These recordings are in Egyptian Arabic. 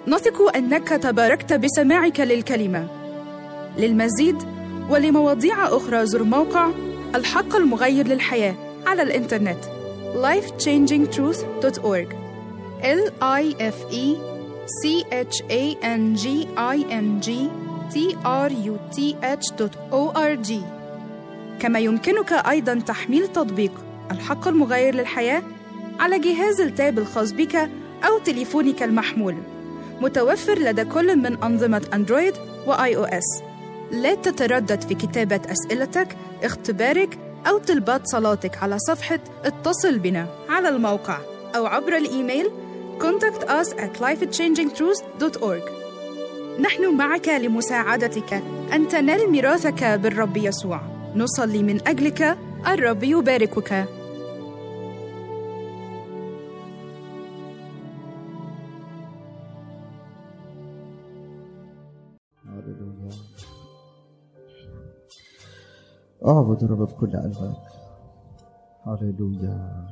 نثق انك تباركت بسماعك للكلمه للمزيد ولمواضيع اخرى زر موقع الحق المغير للحياه على الانترنت lifechangingtruth.org l i f e c h a n g i n g t r u t h.org كما يمكنك ايضا تحميل تطبيق الحق المغير للحياه على جهاز التاب الخاص بك او تليفونك المحمول متوفر لدى كل من انظمه اندرويد واي او اس لا تتردد في كتابه اسئلتك اختبارك او طلبات صلاتك على صفحه اتصل بنا على الموقع او عبر الايميل contact us at lifechangingtruth.org نحن معك لمساعدتك ان تنال ميراثك بالرب يسوع نصلي من اجلك الرب يباركك هللويا اعبد الرب بكل قلبك هللويا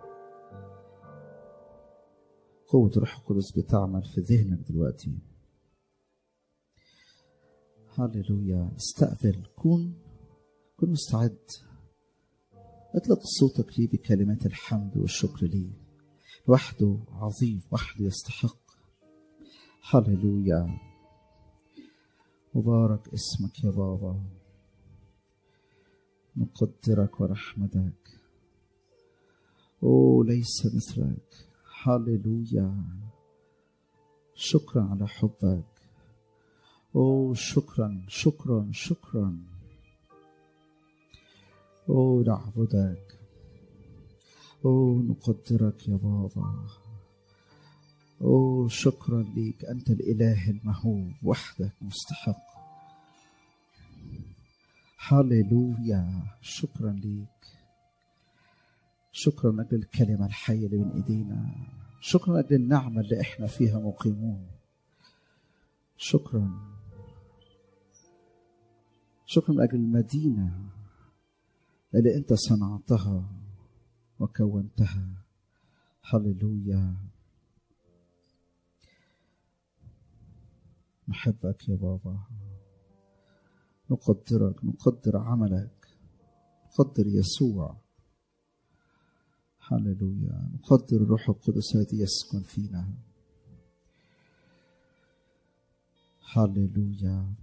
قوة الروح القدس بتعمل في ذهنك دلوقتي هللويا استقبل كون كن مستعد اطلق صوتك ليه بكلمات الحمد والشكر ليه وحده عظيم وحده يستحق هللويا مبارك اسمك يا بابا نقدرك ونحمدك او ليس مثلك هللويا شكرا على حبك او شكرا شكرا شكرا او نعبدك او نقدرك يا بابا او شكرا ليك انت الاله المهوب وحدك مستحق هللويا شكرا ليك شكرا لاجل الكلمه الحيه اللي بين ايدينا شكرا لاجل النعمه اللي احنا فيها مقيمون شكرا شكرا لاجل المدينه اللي انت صنعتها وكونتها هللويا نحبك يا بابا نقدرك نقدر عملك نقدر يسوع هللويا نقدر الروح القدس الذي يسكن فينا هللويا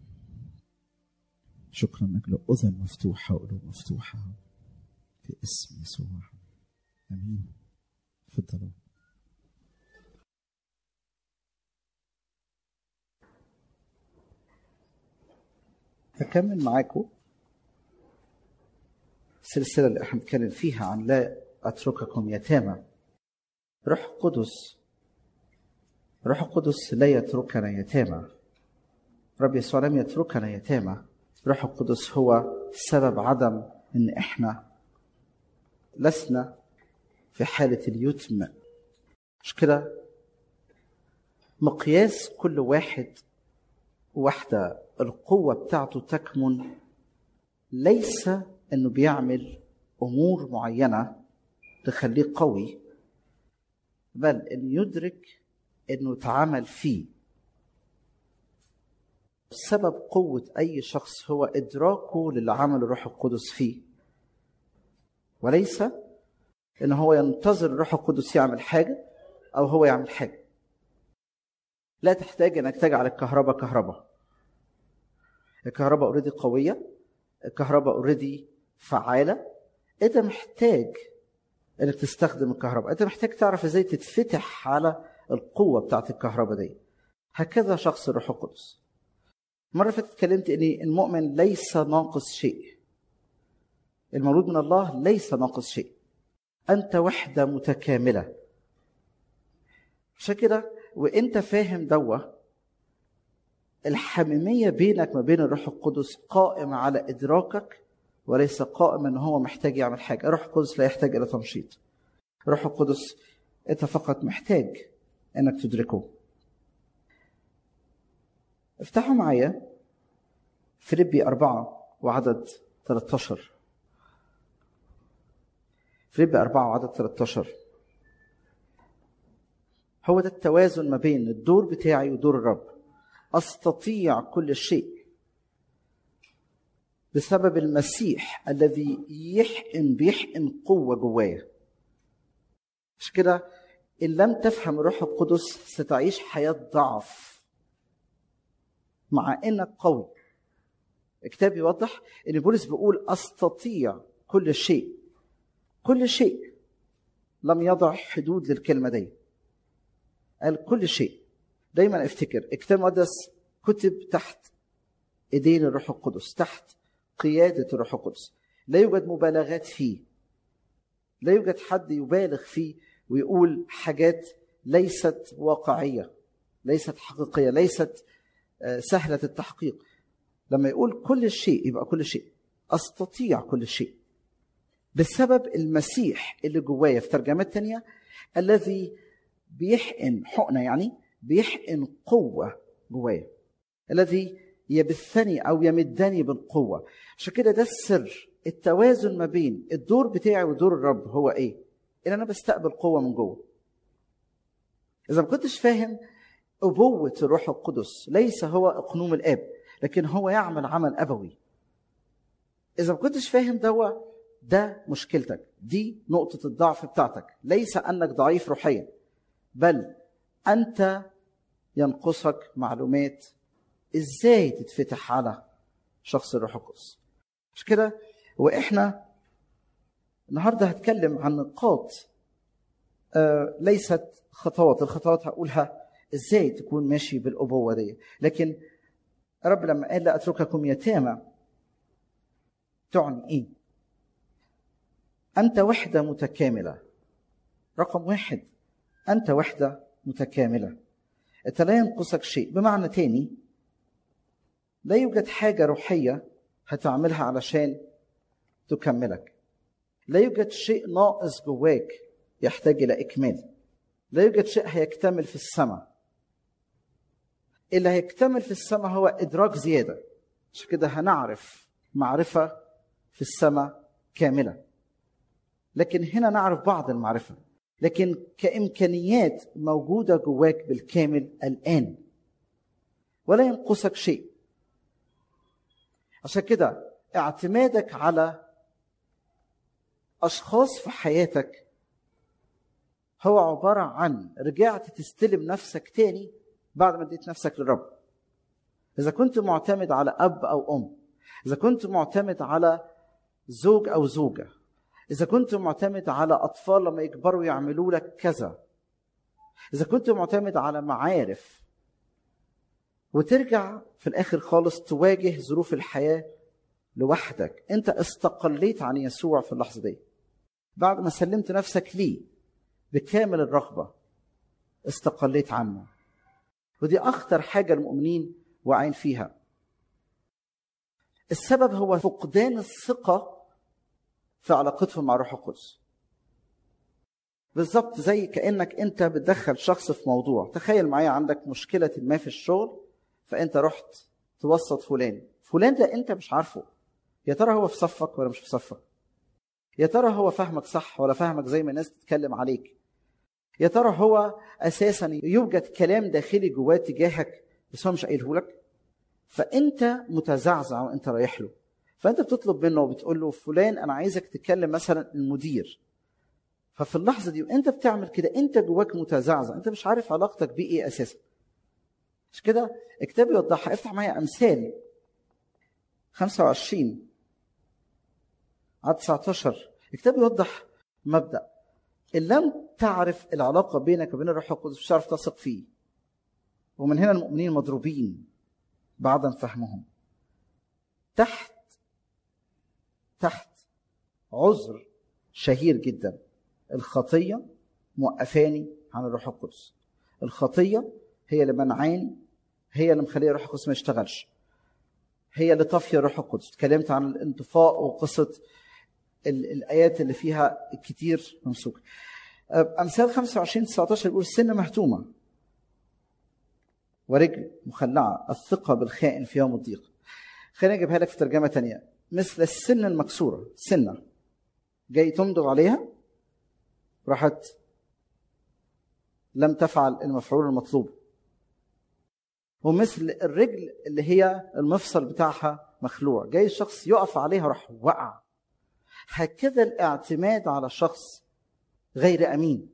شكرا لاجل اذن مفتوحه وقلوب مفتوحه في اسم يسوع امين تفضلوا هكمل معاكم السلسله اللي احنا بنتكلم فيها عن لا اترككم يتامى روح القدس روح القدس لا يتركنا يتامى رب يسوع لم يتركنا يتامى روح القدس هو سبب عدم ان احنا لسنا في حالة اليتم مش كده مقياس كل واحد واحدة القوة بتاعته تكمن ليس انه بيعمل امور معينة تخليه قوي بل ان يدرك انه اتعمل فيه سبب قوة أي شخص هو إدراكه للي عمل الروح القدس فيه وليس إن هو ينتظر الروح القدس يعمل حاجة أو هو يعمل حاجة لا تحتاج إنك تجعل الكهرباء كهرباء الكهرباء اوريدي قوية الكهرباء اوريدي فعالة أنت محتاج إنك تستخدم الكهرباء أنت محتاج تعرف إزاي تتفتح على القوة بتاعت الكهرباء دي هكذا شخص الروح القدس مرة فاتت اتكلمت ان المؤمن ليس ناقص شيء. المولود من الله ليس ناقص شيء. أنت وحدة متكاملة. عشان كده وأنت فاهم دوا الحميمية بينك ما بين الروح القدس قائمة على إدراكك وليس قائمة إن هو محتاج يعمل حاجة، الروح القدس لا يحتاج إلى تنشيط. الروح القدس أنت فقط محتاج إنك تدركه. افتحوا معايا فيليبي أربعة وعدد 13 فيليبي أربعة وعدد 13 هو ده التوازن ما بين الدور بتاعي ودور الرب استطيع كل شيء بسبب المسيح الذي يحقن بيحقن قوه جوايا مش كده ان لم تفهم الروح القدس ستعيش حياه ضعف مع انك قوي الكتاب يوضح ان بولس بيقول استطيع كل شيء كل شيء لم يضع حدود للكلمه دي قال كل شيء دايما افتكر الكتاب المقدس كتب تحت ايدين الروح القدس تحت قياده الروح القدس لا يوجد مبالغات فيه لا يوجد حد يبالغ فيه ويقول حاجات ليست واقعيه ليست حقيقيه ليست سهله التحقيق لما يقول كل شيء يبقى كل شيء استطيع كل شيء بسبب المسيح اللي جوايا في ترجمات تانية الذي بيحقن حقنه يعني بيحقن قوه جوايا الذي يبثني او يمدني بالقوه عشان كده ده السر التوازن ما بين الدور بتاعي ودور الرب هو ايه ان انا بستقبل قوه من جوه اذا ما كنتش فاهم ابوه الروح القدس ليس هو اقنوم الاب لكن هو يعمل عمل ابوي اذا ما كنتش فاهم دوا ده مشكلتك دي نقطه الضعف بتاعتك ليس انك ضعيف روحيا بل انت ينقصك معلومات ازاي تتفتح على شخص الروح القدس مش كده واحنا النهارده هتكلم عن نقاط آه ليست خطوات الخطوات هقولها ازاي تكون ماشي بالابوه دي لكن رب لما قال لا اترككم يتامى تعني ايه انت وحده متكامله رقم واحد انت وحده متكامله انت لا ينقصك شيء بمعنى تاني لا يوجد حاجه روحيه هتعملها علشان تكملك لا يوجد شيء ناقص جواك يحتاج الى اكمال لا يوجد شيء هيكتمل في السماء اللي هيكتمل في السماء هو ادراك زياده عشان كده هنعرف معرفه في السماء كامله لكن هنا نعرف بعض المعرفه لكن كامكانيات موجوده جواك بالكامل الان ولا ينقصك شيء عشان كده اعتمادك على اشخاص في حياتك هو عباره عن رجعت تستلم نفسك تاني بعد ما اديت نفسك للرب اذا كنت معتمد على اب او ام اذا كنت معتمد على زوج او زوجه اذا كنت معتمد على اطفال لما يكبروا يعملوا لك كذا اذا كنت معتمد على معارف وترجع في الاخر خالص تواجه ظروف الحياه لوحدك انت استقليت عن يسوع في اللحظه دي بعد ما سلمت نفسك ليه بكامل الرغبه استقليت عنه ودي اخطر حاجه المؤمنين واعين فيها السبب هو فقدان الثقه في علاقتهم مع الروح القدس بالظبط زي كانك انت بتدخل شخص في موضوع تخيل معايا عندك مشكله ما في الشغل فانت رحت توسط فلان فلان ده انت مش عارفه يا ترى هو في صفك ولا مش في صفك يا ترى هو فاهمك صح ولا فاهمك زي ما الناس تتكلم عليك يا ترى هو اساسا يوجد كلام داخلي جواه تجاهك بس هو مش قايله لك فانت متزعزع وانت رايح له فانت بتطلب منه وبتقول له فلان انا عايزك تكلم مثلا المدير ففي اللحظه دي وانت بتعمل كده انت جواك متزعزع انت مش عارف علاقتك بيه ايه اساسا مش كده الكتاب يوضحها افتح معايا امثال 25 عدد 19 الكتاب يوضح مبدا ان لم تعرف العلاقه بينك وبين الروح القدس مش هتعرف تثق فيه ومن هنا المؤمنين مضروبين بعدم فهمهم تحت تحت عذر شهير جدا الخطيه موقفاني عن الروح القدس الخطيه هي اللي منعاني هي اللي مخليه الروح القدس ما يشتغلش هي اللي طافيه الروح القدس اتكلمت عن الانطفاء وقصه الايات اللي فيها كتير ممسوكه امثال 25 19 يقول السن مهتومه ورجل مخلعه الثقه بالخائن في يوم الضيق خليني اجيبها لك في ترجمه تانية مثل السن المكسوره سنه جاي تمضغ عليها راحت لم تفعل المفعول المطلوب ومثل الرجل اللي هي المفصل بتاعها مخلوع جاي الشخص يقف عليها راح وقع هكذا الاعتماد على شخص غير امين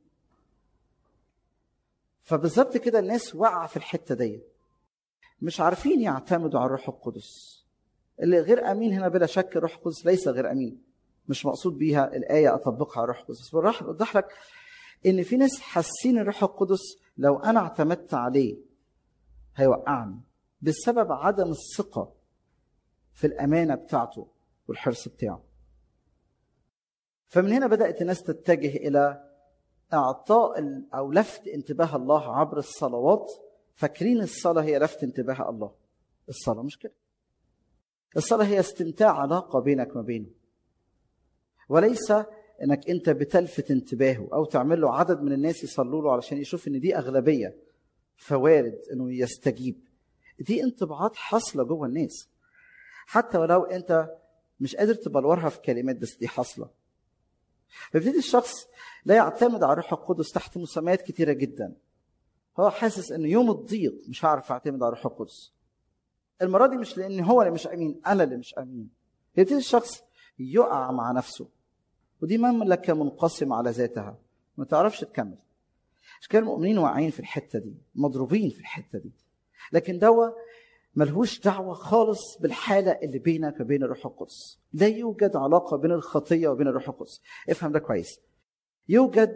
فبالظبط كده الناس واقعه في الحته دي مش عارفين يعتمدوا على الروح القدس اللي غير امين هنا بلا شك الروح القدس ليس غير امين مش مقصود بيها الايه اطبقها على الروح القدس بس بالراحه اوضح لك ان في ناس حاسين الروح القدس لو انا اعتمدت عليه هيوقعني بسبب عدم الثقه في الامانه بتاعته والحرص بتاعه فمن هنا بدات الناس تتجه الى اعطاء او لفت انتباه الله عبر الصلوات فاكرين الصلاه هي لفت انتباه الله الصلاه مش كده الصلاه هي استمتاع علاقه بينك ما بينه وليس انك انت بتلفت انتباهه او تعمل له عدد من الناس يصلوا له علشان يشوف ان دي اغلبيه فوارد انه يستجيب دي انطباعات حاصله جوه الناس حتى ولو انت مش قادر تبلورها في كلمات بس دي حاصله فيبتدي الشخص لا يعتمد على الروح القدس تحت مسميات كتيره جدا هو حاسس ان يوم الضيق مش هعرف اعتمد على الروح القدس المره دي مش لان هو اللي مش امين انا اللي مش امين يبتدي الشخص يقع مع نفسه ودي مملكه منقسمه على ذاتها ما تعرفش تكمل مش كده المؤمنين واقعين في الحته دي مضروبين في الحته دي لكن دوا ملهوش دعوة خالص بالحالة اللي بينك وبين الروح القدس لا يوجد علاقة بين الخطية وبين الروح القدس افهم ده كويس يوجد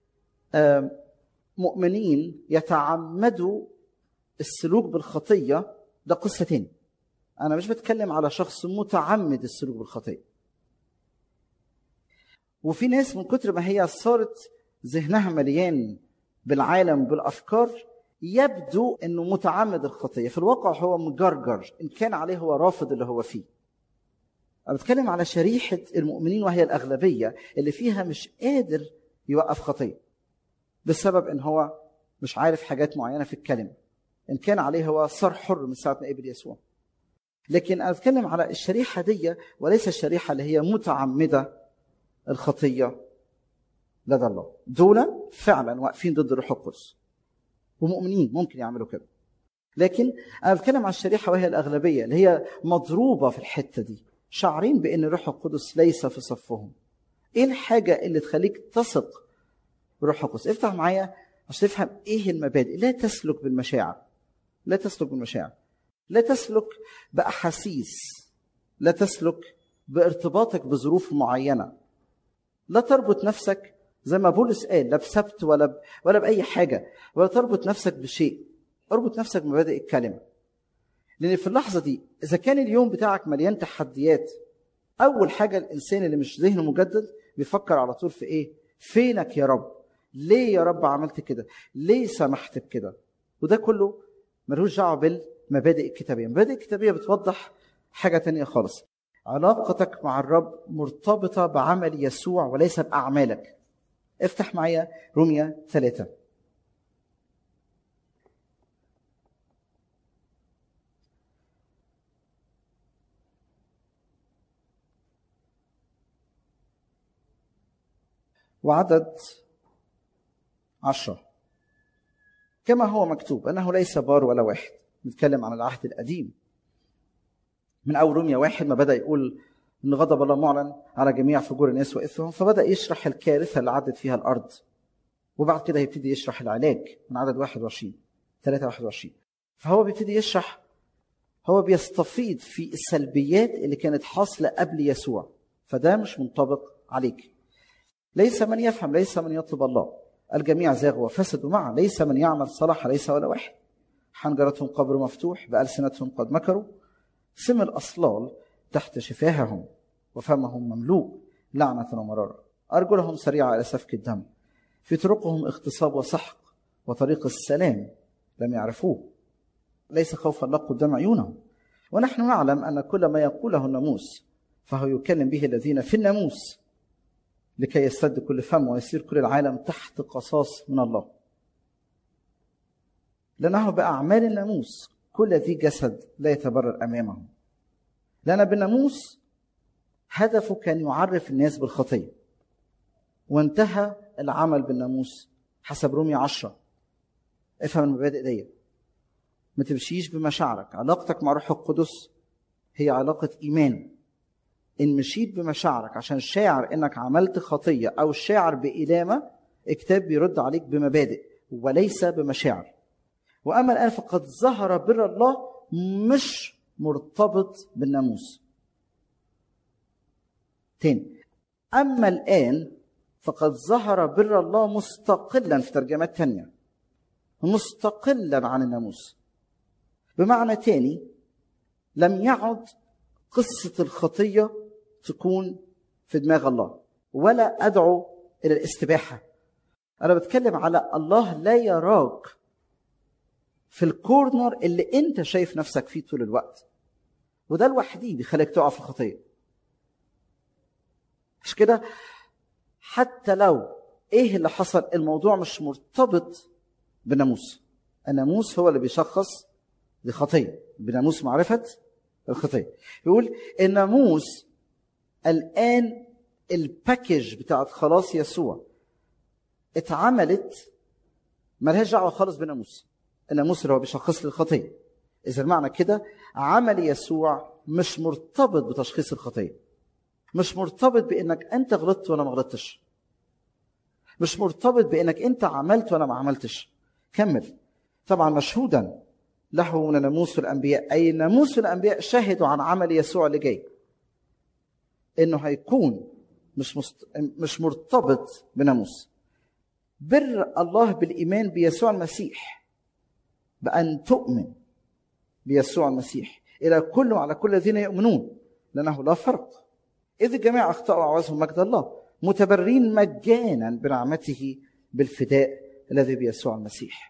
مؤمنين يتعمدوا السلوك بالخطية ده قصة تاني أنا مش بتكلم على شخص متعمد السلوك بالخطية وفي ناس من كتر ما هي صارت ذهنها مليان بالعالم بالأفكار يبدو انه متعمد الخطيه في الواقع هو مجرجر ان كان عليه هو رافض اللي هو فيه انا بتكلم على شريحه المؤمنين وهي الاغلبيه اللي فيها مش قادر يوقف خطيه بسبب ان هو مش عارف حاجات معينه في الكلمه ان كان عليه هو صار حر من ساعه ما قبل يسوع لكن انا بتكلم على الشريحه دي وليس الشريحه اللي هي متعمده الخطيه لدى الله دول فعلا واقفين ضد الروح القدس ومؤمنين ممكن يعملوا كده لكن انا بتكلم عن الشريحه وهي الاغلبيه اللي هي مضروبه في الحته دي شعرين بان الروح القدس ليس في صفهم ايه الحاجه اللي تخليك تثق بالروح القدس افتح معايا عشان تفهم ايه المبادئ لا تسلك بالمشاعر لا تسلك بالمشاعر لا تسلك باحاسيس لا تسلك بارتباطك بظروف معينه لا تربط نفسك زي ما بولس قال لا بسبت ولا ب... ولا باي حاجه ولا تربط نفسك بشيء اربط نفسك بمبادئ الكلمه لان في اللحظه دي اذا كان اليوم بتاعك مليان تحديات اول حاجه الانسان اللي مش ذهنه مجدد بيفكر على طول في ايه فينك يا رب ليه يا رب عملت كده ليه سمحت بكده وده كله ملوش دعوه بالمبادئ الكتابيه المبادئ الكتابيه بتوضح حاجه تانية خالص علاقتك مع الرب مرتبطه بعمل يسوع وليس باعمالك افتح معايا روميا ثلاثة وعدد عشرة كما هو مكتوب أنه ليس بار ولا واحد نتكلم عن العهد القديم من أول روميا واحد ما بدأ يقول ان غضب الله معلن على جميع فجور الناس واثمهم فبدا يشرح الكارثه اللي عدت فيها الارض وبعد كده يبتدي يشرح العلاج من عدد 21 3 21 فهو بيبتدي يشرح هو بيستفيض في السلبيات اللي كانت حاصله قبل يسوع فده مش منطبق عليك ليس من يفهم ليس من يطلب الله الجميع زاغوا وفسدوا معا ليس من يعمل صلاح ليس ولا واحد حنجرتهم قبر مفتوح بألسنتهم قد مكروا سم الأصلال تحت شفاههم وفمهم مملوء لعنة ومرارة أرجلهم سريعة إلى سفك الدم في طرقهم اغتصاب وسحق وطريق السلام لم يعرفوه ليس خوف الله قدام عيونهم ونحن نعلم أن كل ما يقوله الناموس فهو يكلم به الذين في الناموس لكي يستد كل فم ويصير كل العالم تحت قصاص من الله لأنه بأعمال الناموس كل ذي جسد لا يتبرر أمامه لأن بالناموس هدفه كان يعرف الناس بالخطية وانتهى العمل بالناموس حسب رومية عشرة افهم المبادئ دي ما تمشيش بمشاعرك علاقتك مع روح القدس هي علاقة إيمان إن مشيت بمشاعرك عشان شاعر إنك عملت خطية أو شاعر بإلامة الكتاب بيرد عليك بمبادئ وليس بمشاعر وأما الآن فقد ظهر بر الله مش مرتبط بالناموس تاني أما الآن فقد ظهر بر الله مستقلا في ترجمات تانية مستقلا عن الناموس بمعنى تاني لم يعد قصة الخطية تكون في دماغ الله ولا أدعو إلى الاستباحة أنا بتكلم على الله لا يراك في الكورنر اللي أنت شايف نفسك فيه طول الوقت وده الوحيد بيخليك تقع في الخطية مش كده حتى لو ايه اللي حصل الموضوع مش مرتبط بالناموس الناموس هو اللي بيشخص لخطيه بناموس معرفه الخطيه يقول الناموس الان الباكج بتاعت خلاص يسوع اتعملت ملهاش دعوه خالص بالناموس الناموس اللي هو بيشخص لي الخطيه اذا معنى كده عمل يسوع مش مرتبط بتشخيص الخطيه مش مرتبط بانك انت غلطت وانا ما غلطتش مش مرتبط بانك انت عملت وانا ما عملتش كمل طبعا مشهودا له من ناموس الانبياء اي ناموس الانبياء شهدوا عن عمل يسوع اللي جاي انه هيكون مش مست... مش مرتبط بناموس بر الله بالايمان بيسوع المسيح بان تؤمن بيسوع المسيح الى كل وعلى كل الذين يؤمنون لانه لا فرق اذ الجميع اخطاوا وعوزهم مجد الله متبرين مجانا بنعمته بالفداء الذي بيسوع المسيح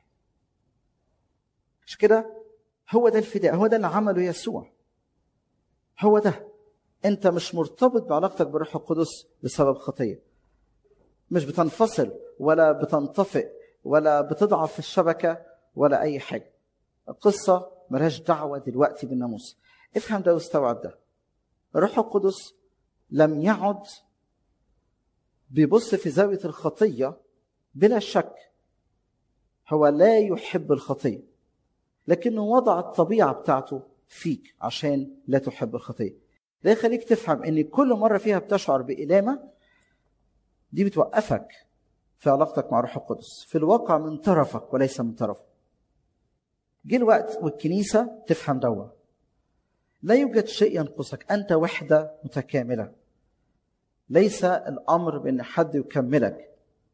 مش كده هو ده الفداء هو ده اللي عمله يسوع هو ده انت مش مرتبط بعلاقتك بالروح القدس بسبب خطيه مش بتنفصل ولا بتنطفئ ولا بتضعف في الشبكه ولا اي حاجه القصه ملهاش دعوه دلوقتي بالناموس افهم ده واستوعب ده الروح القدس لم يعد بيبص في زاويه الخطيه بلا شك هو لا يحب الخطيه لكنه وضع الطبيعه بتاعته فيك عشان لا تحب الخطيه ده يخليك تفهم ان كل مره فيها بتشعر بإلامه دي بتوقفك في علاقتك مع روح القدس في الواقع من طرفك وليس من طرفه جه الوقت والكنيسه تفهم دوا لا يوجد شيء ينقصك انت وحده متكامله ليس الامر بان حد يكملك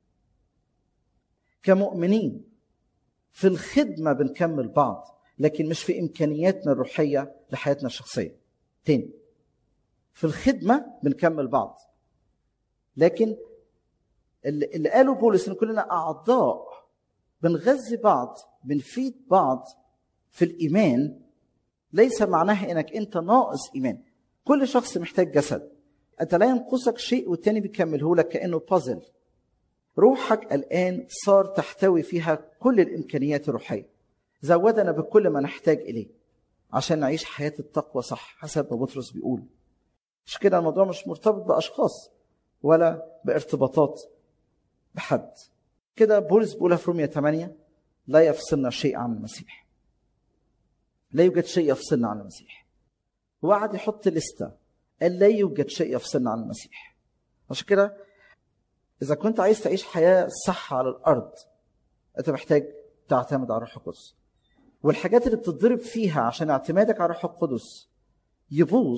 كمؤمنين في الخدمه بنكمل بعض لكن مش في امكانياتنا الروحيه لحياتنا الشخصيه تاني في الخدمه بنكمل بعض لكن اللي, اللي قاله بولس ان كلنا اعضاء بنغذي بعض بنفيد بعض في الايمان ليس معناه انك انت ناقص ايمان كل شخص محتاج جسد انت لا ينقصك شيء والتاني بيكمله لك كانه بازل روحك الان صار تحتوي فيها كل الامكانيات الروحيه زودنا بكل ما نحتاج اليه عشان نعيش حياه التقوى صح حسب ما بطرس بيقول مش كده الموضوع مش مرتبط باشخاص ولا بارتباطات بحد كده بولس بيقولها في رومية 8 لا يفصلنا شيء عن المسيح لا يوجد شيء يفصلنا عن المسيح وقعد يحط لستة قال لا يوجد شيء يفصلنا عن المسيح عشان كده إذا كنت عايز تعيش حياة صح على الأرض أنت محتاج تعتمد على الروح القدس والحاجات اللي بتضرب فيها عشان اعتمادك على الروح القدس يبوظ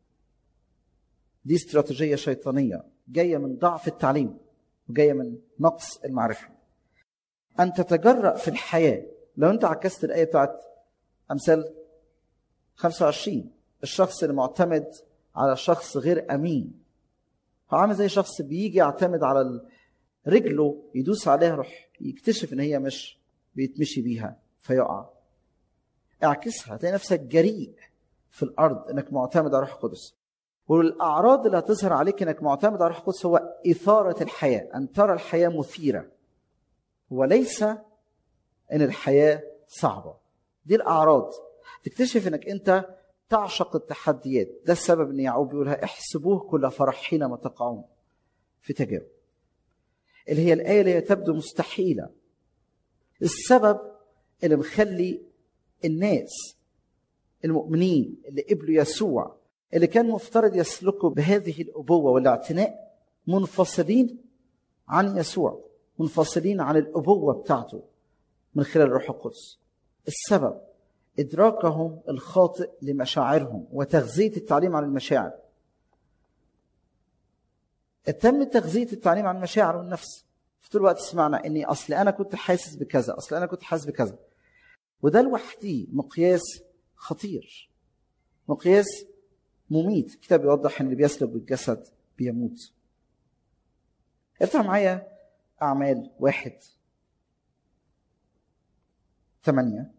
دي استراتيجية شيطانية جاية من ضعف التعليم وجاية من نقص المعرفة أن تتجرأ في الحياة لو أنت عكست الآية بتاعت أمثال 25 الشخص اللي معتمد على شخص غير أمين هو عامل زي شخص بيجي يعتمد على رجله يدوس عليها يروح يكتشف ان هي مش بيتمشي بيها فيقع اعكسها تلاقي نفسك جريء في الارض انك معتمد على روح القدس والاعراض اللي هتظهر عليك انك معتمد على روح القدس هو اثاره الحياه ان ترى الحياه مثيره وليس ان الحياه صعبه دي الاعراض تكتشف انك انت تعشق التحديات ده السبب ان يعقوب بيقولها احسبوه كل فرح حينما تقعون في تجارب اللي هي الايه اللي هي تبدو مستحيله السبب اللي مخلي الناس المؤمنين اللي قبلوا يسوع اللي كان مفترض يسلكوا بهذه الابوه والاعتناء منفصلين عن يسوع منفصلين عن الابوه بتاعته من خلال الروح القدس السبب ادراكهم الخاطئ لمشاعرهم وتغذيه التعليم عن المشاعر تم تغذيه التعليم عن المشاعر والنفس في طول الوقت سمعنا اني اصل انا كنت حاسس بكذا اصل انا كنت حاسس بكذا وده لوحده مقياس خطير مقياس مميت الكتاب يوضح ان اللي بيسلب بالجسد بيموت افتح معايا اعمال واحد ثمانية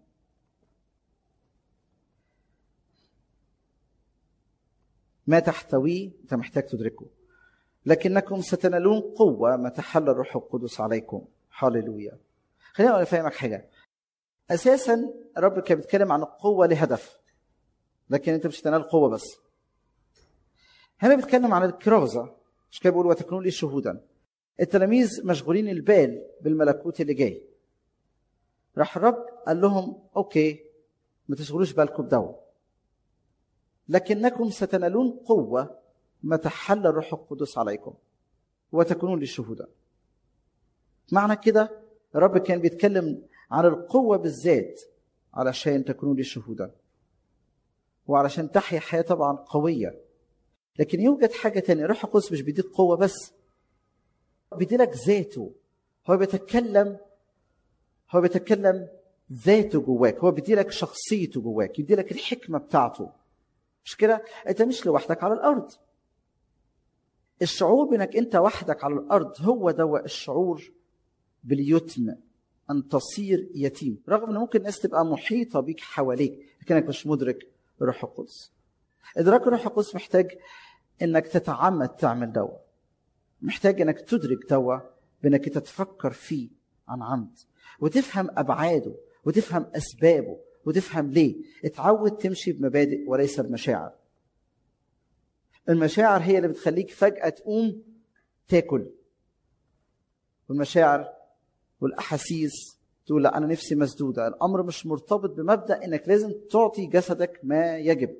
ما تحتويه انت محتاج تدركه لكنكم ستنالون قوة ما تحل الروح القدس عليكم هللويا خليني افهمك حاجة اساسا الرب كان بيتكلم عن القوة لهدف لكن انت مش هتنال قوة بس هنا بيتكلم عن الكرازة مش كده بيقول وتكونوا لي شهودا التلاميذ مشغولين البال بالملكوت اللي جاي راح الرب قال لهم اوكي ما تشغلوش بالكم بدو لكنكم ستنالون قوة متى حل الروح القدس عليكم وتكونون لي شهودا معنى كده الرب كان بيتكلم عن القوة بالذات علشان تكونوا لي شهودا وعلشان تحيا حياة طبعا قوية لكن يوجد حاجة تانية الروح القدس مش بيديك قوة بس بيديلك ذاته هو بيتكلم هو بيتكلم ذاته جواك هو بيديلك شخصيته جواك يديلك الحكمة بتاعته مش كده انت مش لوحدك على الارض الشعور بانك انت وحدك على الارض هو ده الشعور باليتم ان تصير يتيم رغم ان ممكن الناس تبقى محيطه بيك حواليك لكنك مش مدرك الروح القدس ادراك الروح القدس محتاج انك تتعمد تعمل دوا محتاج انك تدرك دوا بانك تتفكر فيه عن عمد وتفهم ابعاده وتفهم اسبابه وتفهم ليه اتعود تمشي بمبادئ وليس بمشاعر المشاعر هي اللي بتخليك فجأة تقوم تاكل والمشاعر والأحاسيس تقول لا أنا نفسي مسدودة الأمر مش مرتبط بمبدأ إنك لازم تعطي جسدك ما يجب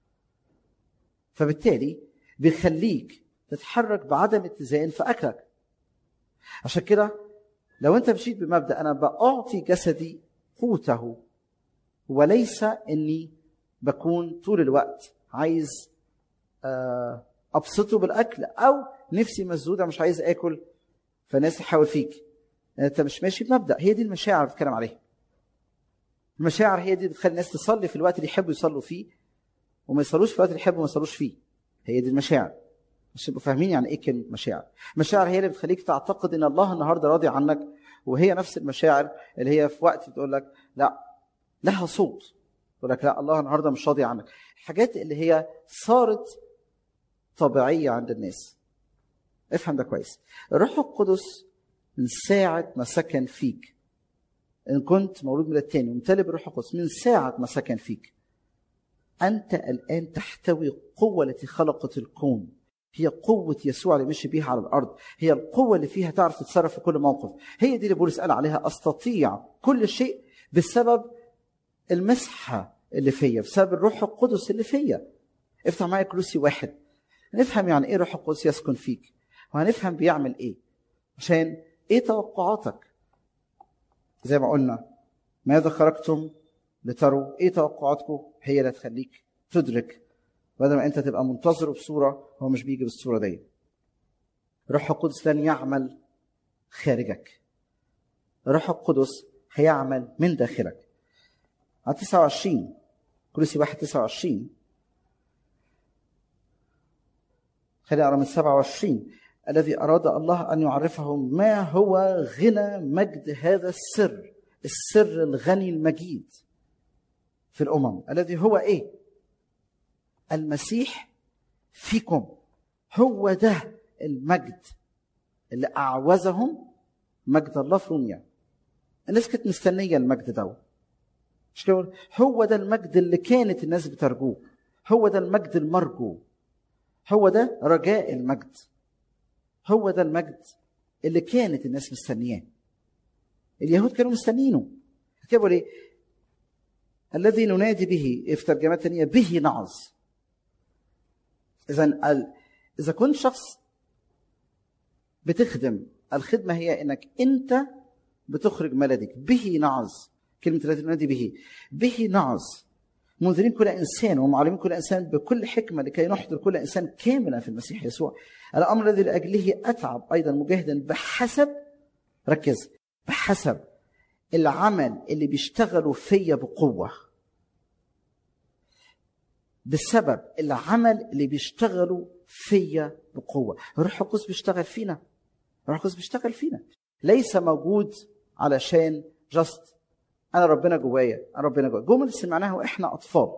فبالتالي بيخليك تتحرك بعدم اتزان في أكلك عشان كده لو أنت مشيت بمبدأ أنا بأعطي جسدي قوته وليس اني بكون طول الوقت عايز ابسطه بالاكل او نفسي مسدوده مش عايز اكل فالناس تحاول فيك انت مش ماشي بمبدا هي دي المشاعر اللي بتكلم عليها المشاعر هي دي اللي بتخلي الناس تصلي في الوقت اللي يحبوا يصلوا فيه وما يصلوش في الوقت اللي يحبوا ما يصلوش فيه هي دي المشاعر مش تبقوا فاهمين يعني ايه كلمه مشاعر المشاعر هي اللي بتخليك تعتقد ان الله النهارده راضي عنك وهي نفس المشاعر اللي هي في وقت بتقول لك لا لها صوت يقول لك لا الله النهارده مش راضي عنك الحاجات اللي هي صارت طبيعيه عند الناس افهم ده كويس الروح القدس من ساعه ما سكن فيك ان كنت مولود من التاني وممتلئ بالروح القدس من ساعه ما سكن فيك انت الان تحتوي القوه التي خلقت الكون هي قوة يسوع اللي مشي بيها على الأرض هي القوة اللي فيها تعرف تتصرف في كل موقف هي دي اللي بولس قال عليها أستطيع كل شيء بسبب المسحة اللي فيا بسبب الروح القدس اللي فيا افتح معايا كلوسي واحد نفهم يعني ايه روح القدس يسكن فيك وهنفهم بيعمل ايه عشان ايه توقعاتك زي ما قلنا ماذا خرجتم لتروا ايه توقعاتكم هي اللي تخليك تدرك بدل ما انت تبقى منتظره بصوره هو مش بيجي بالصوره دي روح القدس لن يعمل خارجك روح القدس هيعمل من داخلك على 29 كلوسي 1 29 خلينا نقرا من 27 الذي اراد الله ان يعرفهم ما هو غنى مجد هذا السر السر الغني المجيد في الامم الذي هو ايه المسيح فيكم هو ده المجد اللي اعوزهم مجد الله في روميا الناس كانت مستنيه المجد ده مش كده هو ده المجد اللي كانت الناس بترجوه هو ده المجد المرجو هو ده رجاء المجد هو ده المجد اللي كانت الناس مستنياه اليهود كانوا مستنينه كده بقول ايه الذي ننادي به في ترجمات تانية به نعظ اذا ال... اذا كنت شخص بتخدم الخدمه هي انك انت بتخرج ملدك به نعظ كلمه الذي ننادي به به نعظ منذرين كل انسان ومعلمين كل انسان بكل حكمه لكي نحضر كل انسان كاملا في المسيح يسوع الامر الذي لاجله اتعب ايضا مجاهدا بحسب ركز بحسب العمل اللي بيشتغلوا فيا بقوه بسبب العمل اللي بيشتغلوا فيا بقوه الروح القدس بيشتغل فينا الروح القدس بيشتغل فينا ليس موجود علشان جاست انا ربنا جوايا انا ربنا جوايا جمل سمعناها واحنا اطفال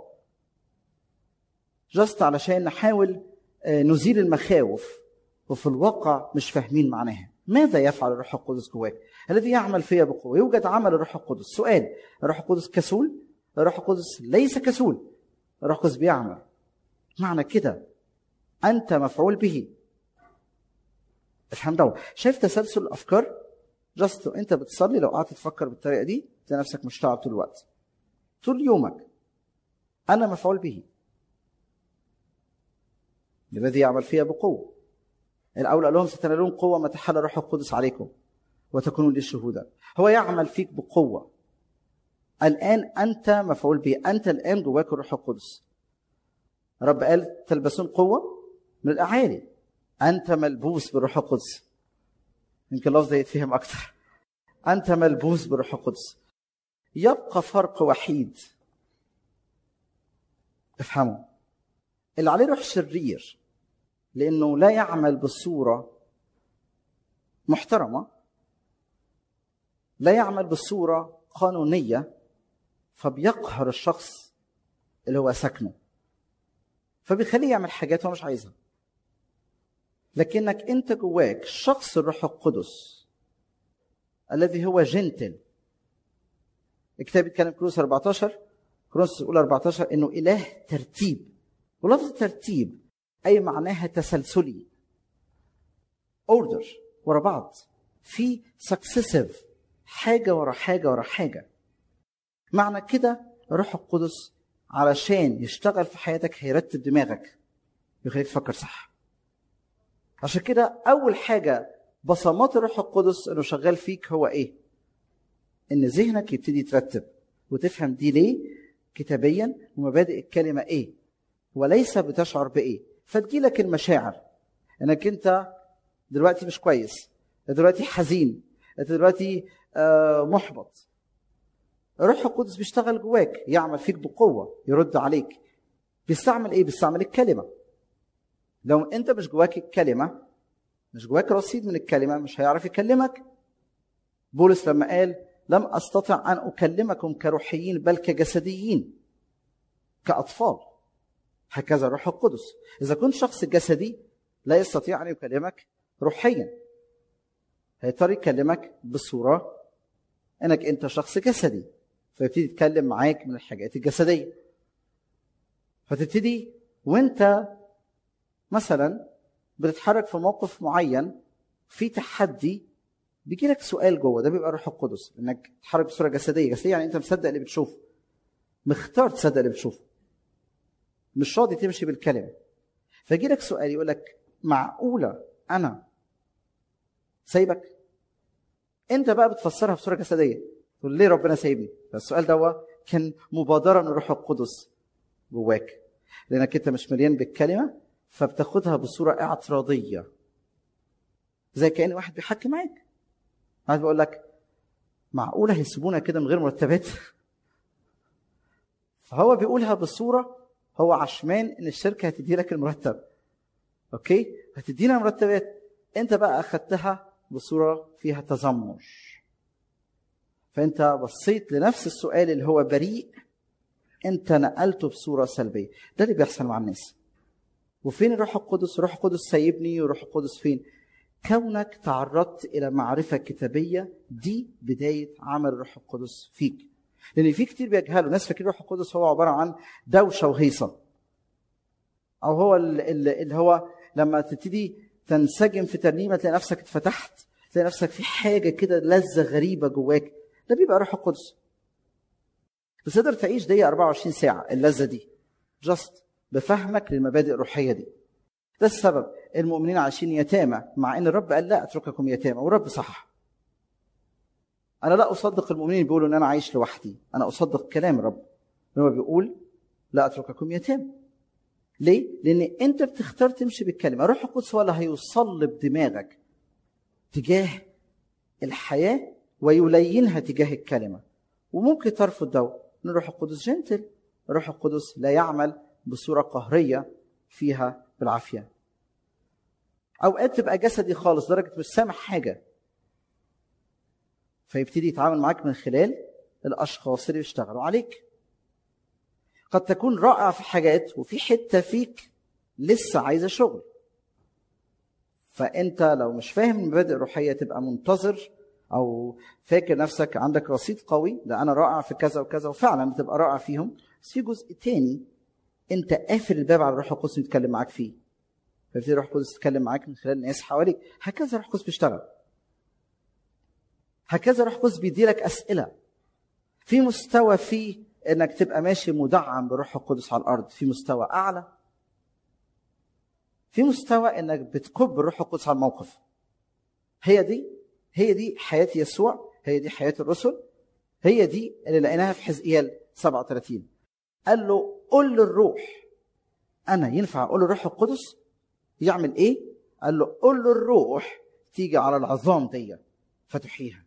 جاست علشان نحاول نزيل المخاوف وفي الواقع مش فاهمين معناها ماذا يفعل الروح القدس جواك الذي يعمل فيا بقوه يوجد عمل الروح القدس سؤال الروح القدس كسول الروح القدس ليس كسول الروح القدس بيعمل معنى كده انت مفعول به افهم ده شايف تسلسل الافكار جاست انت بتصلي لو قعدت تفكر بالطريقه دي تلاقي نفسك مشتعل طول الوقت طول يومك انا مفعول به الذي يعمل فيها بقوه الاول قال لهم ستنالون قوه ما تحل الروح القدس عليكم وتكونوا لي شهودا هو يعمل فيك بقوه الان انت مفعول به انت الان جواك الروح القدس رب قال تلبسون قوه من الاعالي انت ملبوس بالروح القدس يمكن اللفظ ده يتفهم اكتر انت ملبوس بالروح القدس يبقى فرق وحيد افهموا اللي عليه روح شرير لانه لا يعمل بصوره محترمه لا يعمل بصوره قانونيه فبيقهر الشخص اللي هو سكنه فبيخليه يعمل حاجات هو مش عايزها لكنك انت جواك شخص الروح القدس الذي هو جنتل الكتاب بيتكلم كروس 14 كروس الاولى 14 انه اله ترتيب ولفظ ترتيب اي معناها تسلسلي اوردر ورا بعض في سكسيسيف حاجه ورا حاجه ورا حاجه معنى كده الروح القدس علشان يشتغل في حياتك هيرتب دماغك يخليك تفكر صح عشان كده اول حاجه بصمات الروح القدس انه شغال فيك هو ايه ان ذهنك يبتدي يترتب وتفهم دي ليه كتابيا ومبادئ الكلمه ايه وليس بتشعر بايه فتجيلك المشاعر انك انت دلوقتي مش كويس دلوقتي حزين انت دلوقتي محبط الروح القدس بيشتغل جواك يعمل فيك بقوه يرد عليك بيستعمل ايه بيستعمل الكلمه لو انت مش جواك الكلمه مش جواك رصيد من الكلمه مش هيعرف يكلمك بولس لما قال لم استطع ان اكلمكم كروحيين بل كجسديين كاطفال هكذا الروح القدس اذا كنت شخص جسدي لا يستطيع ان يكلمك روحيا هيضطر يكلمك بصوره انك انت شخص جسدي فيبتدي يتكلم معاك من الحاجات الجسديه فتبتدي وانت مثلا بتتحرك في موقف معين في تحدي بيجي لك سؤال جوه ده بيبقى الروح القدس انك تتحرك بصوره جسديه جسديه يعني انت مصدق اللي بتشوفه مختار تصدق اللي بتشوفه مش راضي تمشي بالكلمه فيجي لك سؤال يقول لك معقوله انا سايبك انت بقى بتفسرها بصوره جسديه تقول ليه ربنا سايبني فالسؤال ده كان مبادره من الروح القدس جواك لانك انت مش مليان بالكلمه فبتاخدها بصوره اعتراضيه زي كان واحد بيحكي معاك واحد بيقول لك معقوله هيسيبونا كده من غير مرتبات فهو بيقولها بصوره هو عشمان ان الشركه هتدي لك المرتب اوكي هتدينا مرتبات انت بقى اخدتها بصوره فيها تذمر فانت بصيت لنفس السؤال اللي هو بريء انت نقلته بصوره سلبيه ده اللي بيحصل مع الناس وفين الروح القدس الروح القدس سايبني والروح القدس فين كونك تعرضت الى معرفه كتابيه دي بدايه عمل الروح القدس فيك لان في كتير بيجهلوا ناس فاكرين الروح القدس هو عباره عن دوشه وهيصه او هو اللي هو لما تبتدي تنسجم في ترنيمه تلاقي نفسك اتفتحت تلاقي نفسك في حاجه كده لذه غريبه جواك ده بيبقى روح القدس بس تقدر تعيش دي 24 ساعه اللذه دي جاست بفهمك للمبادئ الروحيه دي ده السبب المؤمنين عايشين يتامى مع ان الرب قال لا اترككم يتامى والرب صح انا لا اصدق المؤمنين بيقولوا ان انا عايش لوحدي انا اصدق كلام الرب هو بيقول لا اترككم يتامى ليه لان انت بتختار تمشي بالكلمه الروح القدس هو اللي هيصلب دماغك تجاه الحياه ويلينها تجاه الكلمه وممكن ترفض ده ان الروح القدس جنتل الروح القدس لا يعمل بصوره قهريه فيها بالعافيه اوقات تبقى جسدي خالص درجه مش سامع حاجه فيبتدي يتعامل معاك من خلال الاشخاص اللي بيشتغلوا عليك قد تكون رائع في حاجات وفي حته فيك لسه عايزه شغل فانت لو مش فاهم المبادئ الروحيه تبقى منتظر او فاكر نفسك عندك رصيد قوي ده انا رائع في كذا وكذا وفعلا بتبقى رائع فيهم بس في جزء تاني انت قافل الباب على الروح القدس يتكلم معاك فيه فيبتدي الروح القدس يتكلم معاك من خلال الناس حواليك هكذا الروح القدس بيشتغل هكذا الروح القدس بيديلك اسئله في مستوى فيه انك تبقى ماشي مدعم بروح القدس على الارض في مستوى اعلى في مستوى انك بتكب الروح القدس على الموقف هي دي هي دي حياه يسوع هي دي حياه الرسل هي دي اللي لقيناها في حزقيال 37 قال له قل للروح انا ينفع اقول للروح القدس يعمل ايه قال له قل للروح تيجي على العظام دي فتحيها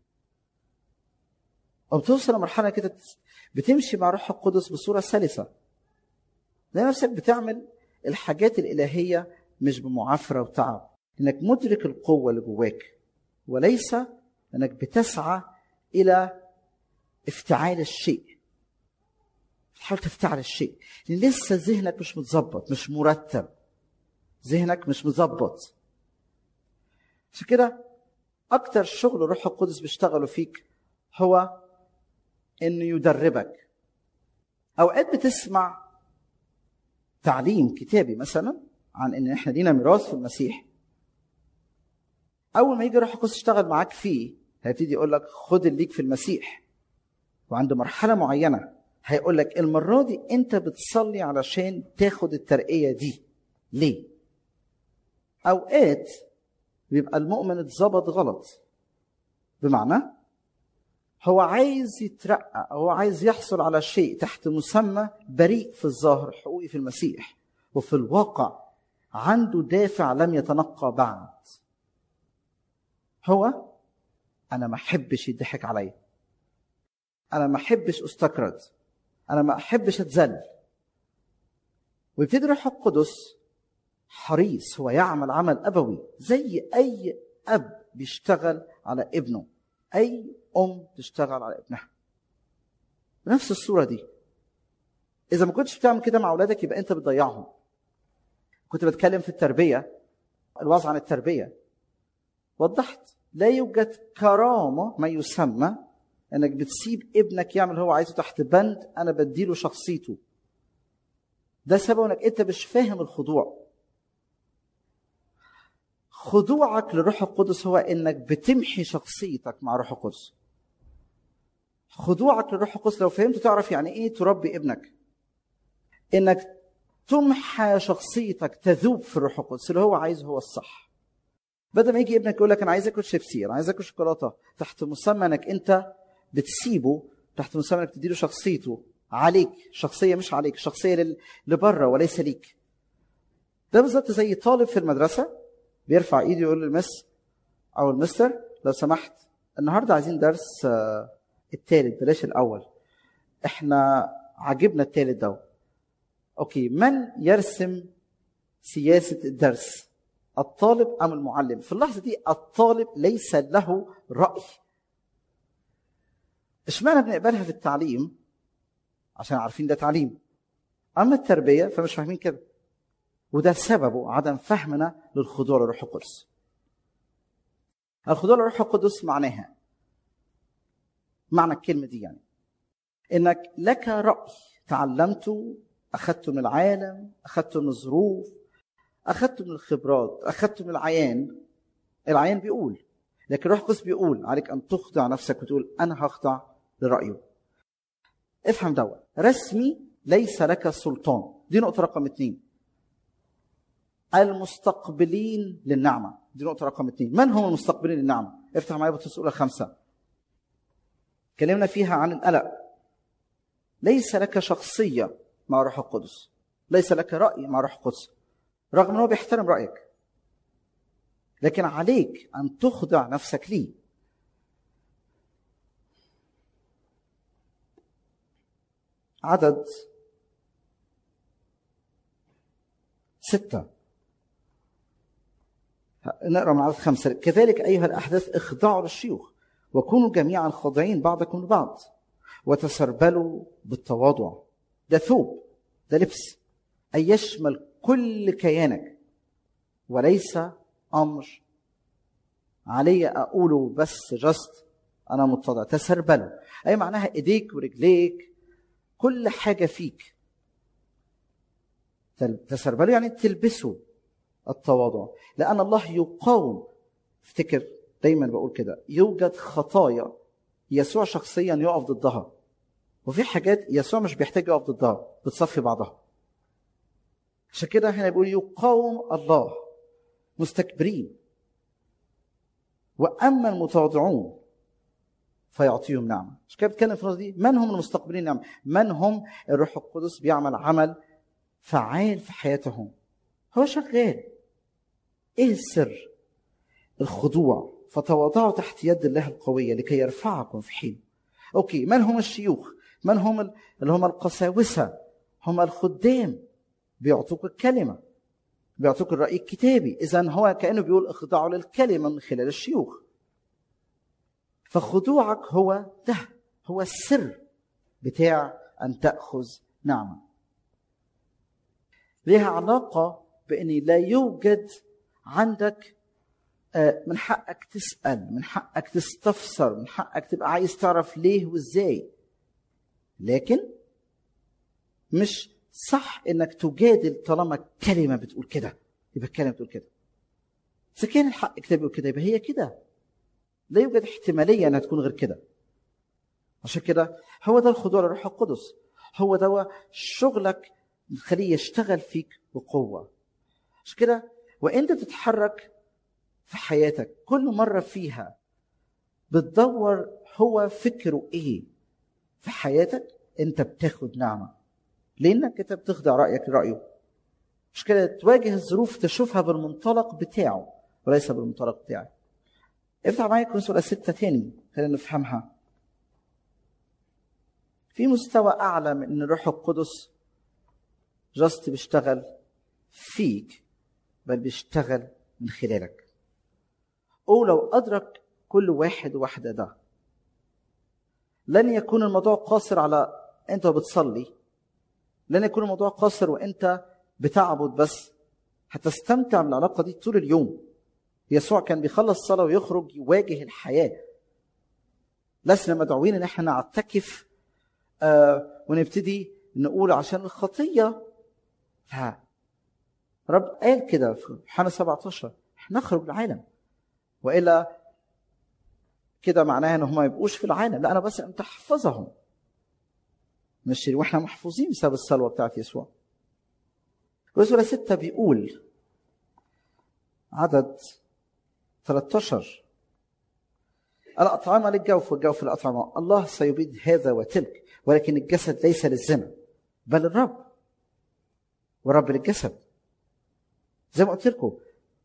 وبتوصل لمرحله كده بتمشي مع روح القدس بصوره سلسه زي نفسك بتعمل الحاجات الالهيه مش بمعافره وتعب انك مدرك القوه اللي جواك وليس انك بتسعى الى افتعال الشيء تحاول تفتعل الشيء لان لسه ذهنك مش متظبط مش مرتب ذهنك مش مظبط عشان كده اكتر شغل الروح القدس بيشتغلوا فيك هو انه يدربك اوقات بتسمع تعليم كتابي مثلا عن ان احنا لينا ميراث في المسيح اول ما يجي الروح القدس يشتغل معاك فيه هيبتدي يقول لك خد اللي ليك في المسيح وعند مرحله معينه هيقول لك المره دي انت بتصلي علشان تاخد الترقيه دي ليه اوقات بيبقى المؤمن اتظبط غلط بمعنى هو عايز يترقى هو عايز يحصل على شيء تحت مسمى بريء في الظاهر حقوقي في المسيح وفي الواقع عنده دافع لم يتنقى بعد هو انا ما احبش يضحك عليا انا ما احبش استكرد انا ما احبش اتذل ويبتدي الروح القدس حريص هو يعمل عمل ابوي زي اي اب بيشتغل على ابنه اي ام تشتغل على ابنها بنفس الصوره دي اذا ما كنتش بتعمل كده مع اولادك يبقى انت بتضيعهم كنت بتكلم في التربيه الوعظ عن التربيه وضحت لا يوجد كرامه ما يسمى انك بتسيب ابنك يعمل هو عايزه تحت بند انا بديله شخصيته ده سبب انك انت مش فاهم الخضوع خضوعك لروح القدس هو انك بتمحي شخصيتك مع روح القدس خضوعك لروح القدس لو فهمت تعرف يعني ايه تربي ابنك انك تمحى شخصيتك تذوب في الروح القدس اللي هو عايزه هو الصح بدل ما يجي ابنك يقول لك انا عايز اكل شيبسي انا عايز اكل شوكولاته تحت مسمى انك انت بتسيبه تحت مسمى انك تديله شخصيته عليك شخصيه مش عليك شخصيه لبره وليس ليك ده بالظبط زي طالب في المدرسه بيرفع ايده يقول للمس او المستر لو سمحت النهارده عايزين درس الثالث بلاش الاول احنا عجبنا الثالث ده اوكي من يرسم سياسه الدرس الطالب ام المعلم في اللحظه دي الطالب ليس له راي اشمعنى بنقبلها في التعليم عشان عارفين ده تعليم اما التربيه فمش فاهمين كده وده سببه عدم فهمنا للخضوع للروح القدس الخضوع للروح القدس معناها معنى الكلمه دي يعني انك لك راي تعلمته اخذته من العالم اخذته من الظروف اخذته من الخبرات اخذته من العيان العيان بيقول لكن الروح القدس بيقول عليك ان تخضع نفسك وتقول انا هخضع لرايه افهم دوت رسمي ليس لك سلطان دي نقطة رقم اثنين المستقبلين للنعمة دي نقطة رقم اثنين من هم المستقبلين للنعمة افتح معايا بطرس الأولى خمسة اتكلمنا فيها عن القلق ليس لك شخصية مع روح القدس ليس لك رأي مع روح القدس رغم أنه بيحترم رأيك لكن عليك أن تخضع نفسك ليه عدد ستة نقرا من عدد خمسة كذلك أيها الأحداث اخضعوا للشيوخ وكونوا جميعا خاضعين بعضكم لبعض وتسربلوا بالتواضع ده ثوب ده لبس أن يشمل كل كيانك وليس أمر علي أقوله بس جست أنا متضع تسربلوا أي معناها إيديك ورجليك كل حاجة فيك تسربلوا يعني تلبسوا التواضع لأن الله يقاوم افتكر دايما بقول كده يوجد خطايا يسوع شخصيا يقف ضدها وفي حاجات يسوع مش بيحتاج يقف ضدها بتصفي بعضها عشان كده هنا بيقول يقاوم الله مستكبرين واما المتواضعون فيعطيهم نعمه مش كده بتكلم في النقطه دي من هم المستقبلين نعمه من هم الروح القدس بيعمل عمل فعال في حياتهم هو شغال ايه السر الخضوع فتواضعوا تحت يد الله القوية لكي يرفعكم في حين أوكي من هم الشيوخ من هم اللي هم القساوسة هم الخدام بيعطوك الكلمة بيعطوك الرأي الكتابي إذا هو كأنه بيقول اخضعوا للكلمة من خلال الشيوخ فخضوعك هو ده هو السر بتاع أن تأخذ نعمة لها علاقة بأن لا يوجد عندك من حقك تسأل من حقك تستفسر من حقك تبقى عايز تعرف ليه وازاي لكن مش صح انك تجادل طالما الكلمة بتقول كده يبقى الكلمة بتقول كده إذا كان الحق كتاب بيقول كده يبقى هي كده لا يوجد احتمالية انها تكون غير كده عشان كده هو ده الخضوع للروح القدس هو ده شغلك تخليه يشتغل فيك بقوة عشان كده وانت تتحرك في حياتك كل مرة فيها بتدور هو فكره ايه في حياتك انت بتاخد نعمة لانك انت بتخضع رأيك لرأيه مش كده تواجه الظروف تشوفها بالمنطلق بتاعه وليس بالمنطلق بتاعك افتح معايا كورنثوس ستة تاني خلينا نفهمها في مستوى أعلى من إن الروح القدس جاست بيشتغل فيك بل بيشتغل من خلالك أو لو أدرك كل واحد واحدة ده لن يكون الموضوع قاصر على أنت بتصلي لن يكون الموضوع قاصر وأنت بتعبد بس هتستمتع بالعلاقة دي طول اليوم يسوع كان بيخلص صلاة ويخرج يواجه الحياة لسنا مدعوين ان احنا نعتكف آه ونبتدي نقول عشان الخطية لا رب قال كده في يوحنا 17 نخرج العالم والا كده معناها ان هم ما يبقوش في العالم لا انا بس ان تحفظهم مش واحنا محفوظين بسبب الصلوه بتاعت يسوع رسول ستة بيقول عدد 13 الأطعمة للجوف والجوف للأطعمة الله سيبيد هذا وتلك ولكن الجسد ليس للزنا بل الرب والرب للجسد زي ما قلت لكم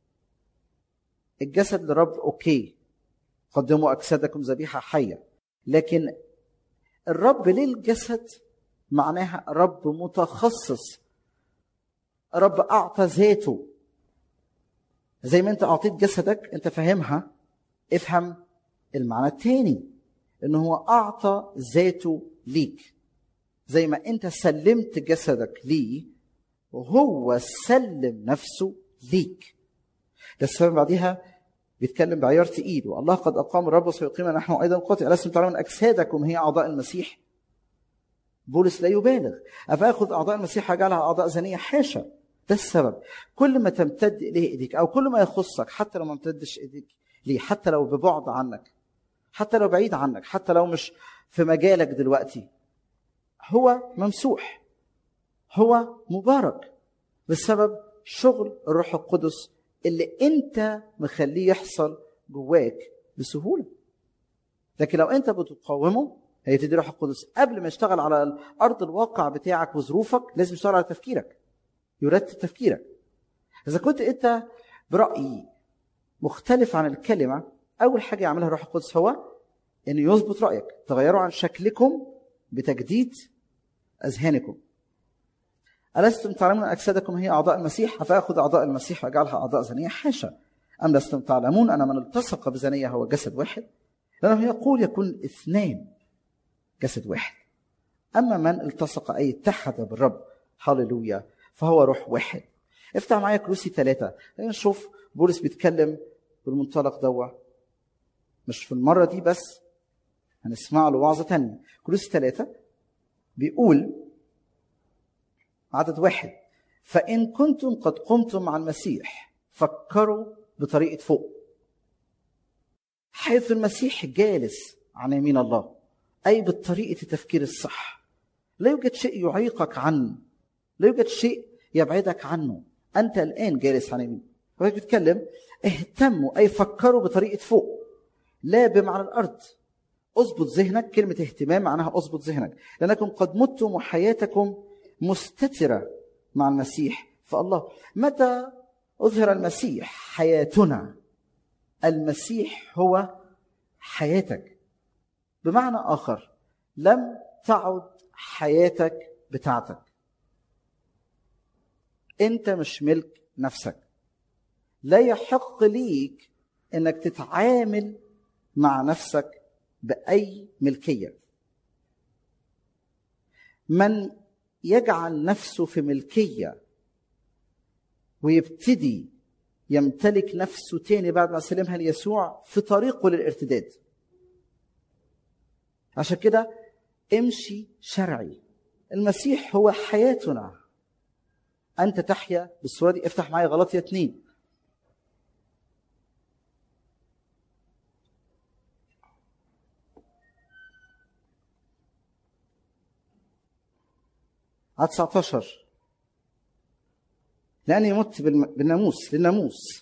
الجسد لرب اوكي قدموا اجسادكم ذبيحه حيه لكن الرب للجسد معناها رب متخصص رب اعطى ذاته زي ما انت اعطيت جسدك انت فاهمها افهم المعنى الثاني ان هو اعطى ذاته ليك زي ما انت سلمت جسدك ليه وهو سلم نفسه ليك ده السبب بعديها بيتكلم بعيار تقيل والله قد اقام الرب وسيقيم نحن ايضا قاتل الستم تعلمون اجسادكم هي اعضاء المسيح بولس لا يبالغ افاخذ اعضاء المسيح اجعلها اعضاء زنيه حاشا ده السبب كل ما تمتد اليه ايديك او كل ما يخصك حتى لو ما امتدش ايديك ليه حتى لو ببعد عنك حتى لو بعيد عنك حتى لو مش في مجالك دلوقتي هو ممسوح هو مبارك بسبب شغل الروح القدس اللي انت مخليه يحصل جواك بسهوله لكن لو انت بتقاومه هيبتدي روح القدس قبل ما يشتغل على ارض الواقع بتاعك وظروفك لازم يشتغل على تفكيرك يرتب تفكيرك اذا كنت انت برايي مختلف عن الكلمه اول حاجه يعملها الروح القدس هو انه يظبط رايك تغيروا عن شكلكم بتجديد اذهانكم ألستم تعلمون أن أجسادكم هي أعضاء المسيح فآخذ أعضاء المسيح وأجعلها أعضاء زنية حاشا أم لستم تعلمون أن من التصق بزنية هو جسد واحد لأنه يقول يكون اثنان جسد واحد أما من التصق أي اتحد بالرب هللويا فهو روح واحد افتح معايا كروسي ثلاثة خلينا نشوف بولس بيتكلم بالمنطلق دوا مش في المرة دي بس هنسمع له وعظة تانية كروسي ثلاثة بيقول عدد واحد فإن كنتم قد قمتم مع المسيح فكروا بطريقة فوق حيث المسيح جالس عن يمين الله أي بطريقة التفكير الصح لا يوجد شيء يعيقك عنه لا يوجد شيء يبعدك عنه أنت الآن جالس عن يمين هو بيتكلم اهتموا أي فكروا بطريقة فوق لا بمعنى الأرض اظبط ذهنك كلمة اهتمام معناها اظبط ذهنك لأنكم قد متم وحياتكم مستترة مع المسيح فالله متى أظهر المسيح حياتنا المسيح هو حياتك بمعنى آخر لم تعد حياتك بتاعتك انت مش ملك نفسك لا يحق ليك انك تتعامل مع نفسك باي ملكيه من يجعل نفسه في ملكيه ويبتدي يمتلك نفسه تاني بعد ما سلمها ليسوع في طريقه للارتداد عشان كده امشي شرعي المسيح هو حياتنا انت تحيا بالصوره دي افتح معايا غلطيه اتنين عدد 19 لأني مت بالناموس للناموس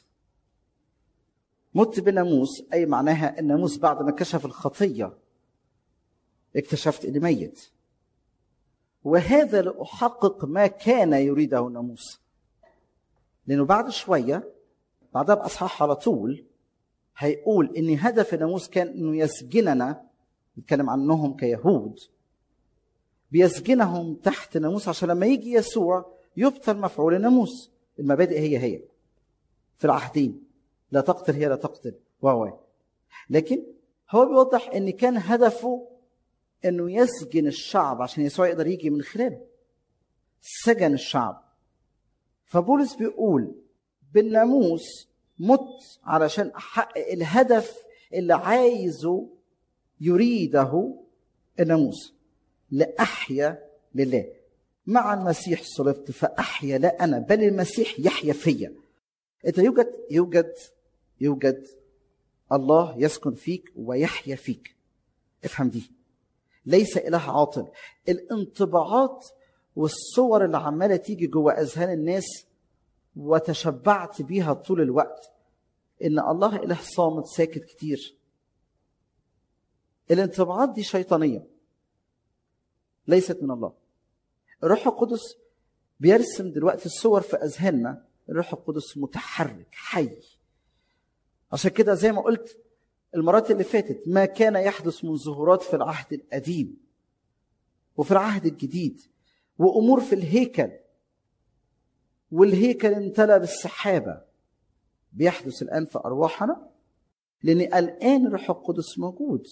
مت بالناموس أي معناها الناموس بعد ما كشف الخطية اكتشفت إني ميت وهذا لأحقق ما كان يريده الناموس لأنه بعد شوية بعدها بأصحاح على طول هيقول إن هدف الناموس كان إنه يسجننا نتكلم عنهم كيهود بيسجنهم تحت ناموس عشان لما يجي يسوع يبطل مفعول الناموس المبادئ هي هي في العهدين لا تقتل هي لا تقتل واو لكن هو بيوضح ان كان هدفه انه يسجن الشعب عشان يسوع يقدر يجي من خلاله سجن الشعب فبولس بيقول بالناموس مت علشان احقق الهدف اللي عايزه يريده الناموس لأحيا لله مع المسيح صلبت فأحيا لا أنا بل المسيح يحيا فيا إذا يوجد يوجد يوجد الله يسكن فيك ويحيا فيك افهم دي ليس إله عاطل الانطباعات والصور اللي عمالة تيجي جوه أذهان الناس وتشبعت بيها طول الوقت إن الله إله صامت ساكت كتير الانطباعات دي شيطانيه ليست من الله الروح القدس بيرسم دلوقتي الصور في اذهاننا الروح القدس متحرك حي عشان كده زي ما قلت المرات اللي فاتت ما كان يحدث من ظهورات في العهد القديم وفي العهد الجديد وامور في الهيكل والهيكل امتلأ بالسحابه بيحدث الان في ارواحنا لان الان الروح القدس موجود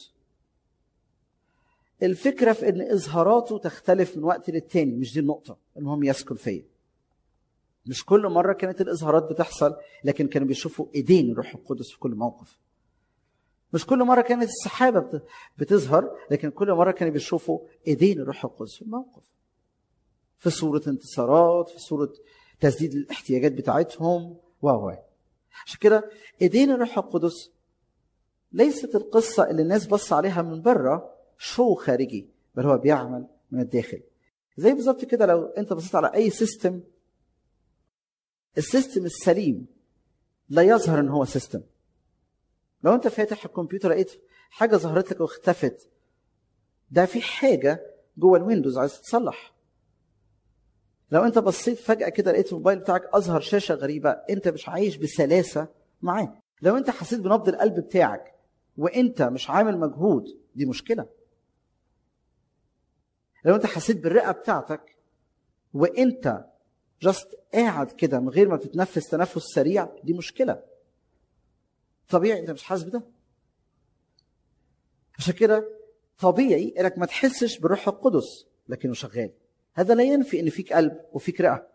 الفكرة في إن إظهاراته تختلف من وقت للتاني مش دي النقطة المهم يسكن فيا مش كل مرة كانت الإظهارات بتحصل لكن كانوا بيشوفوا إيدين الروح القدس في كل موقف مش كل مرة كانت السحابة بتظهر لكن كل مرة كانوا بيشوفوا إيدين الروح القدس في الموقف في صورة انتصارات في صورة تسديد الاحتياجات بتاعتهم و عشان كده إيدين الروح القدس ليست القصة اللي الناس بص عليها من بره شو خارجي بل هو بيعمل من الداخل زي بالظبط كده لو انت بصيت على اي سيستم السيستم السليم لا يظهر ان هو سيستم لو انت فاتح الكمبيوتر لقيت حاجه ظهرت لك واختفت ده في حاجه جوه الويندوز عايز تتصلح لو انت بصيت فجاه كده لقيت الموبايل بتاعك اظهر شاشه غريبه انت مش عايش بسلاسه معاه لو انت حسيت بنبض القلب بتاعك وانت مش عامل مجهود دي مشكله لو انت حسيت بالرئه بتاعتك وانت جاست قاعد كده من غير ما تتنفس تنفس سريع دي مشكله طبيعي انت مش حاسس بده عشان كده طبيعي انك ما تحسش بالروح القدس لكنه شغال هذا لا ينفي ان فيك قلب وفيك رئه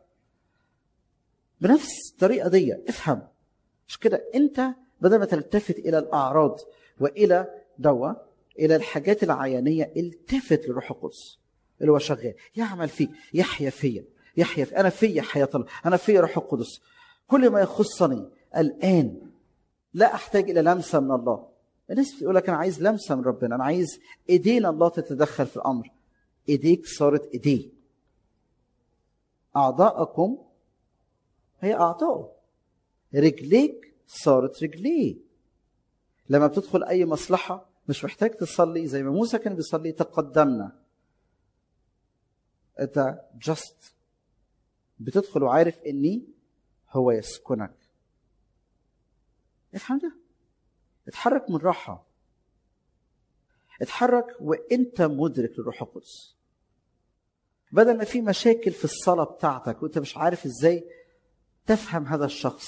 بنفس الطريقه دي افهم مش كده انت بدل ما تلتفت الى الاعراض والى دواء الى الحاجات العيانيه التفت للروح القدس اللي هو شغال يعمل فيك يحيا فيا يحيا في انا فيا حياه الله انا فيا روح القدس كل ما يخصني الان لا احتاج الى لمسه من الله الناس بتقول لك انا عايز لمسه من ربنا انا عايز ايدين الله تتدخل في الامر ايديك صارت ايديه اعضاءكم هي اعضاؤه رجليك صارت رجليه لما بتدخل اي مصلحه مش محتاج تصلي زي ما موسى كان بيصلي تقدمنا انت جاست بتدخل وعارف اني هو يسكنك افهم ده اتحرك من راحه اتحرك وانت مدرك للروح القدس بدل ما في مشاكل في الصلاه بتاعتك وانت مش عارف ازاي تفهم هذا الشخص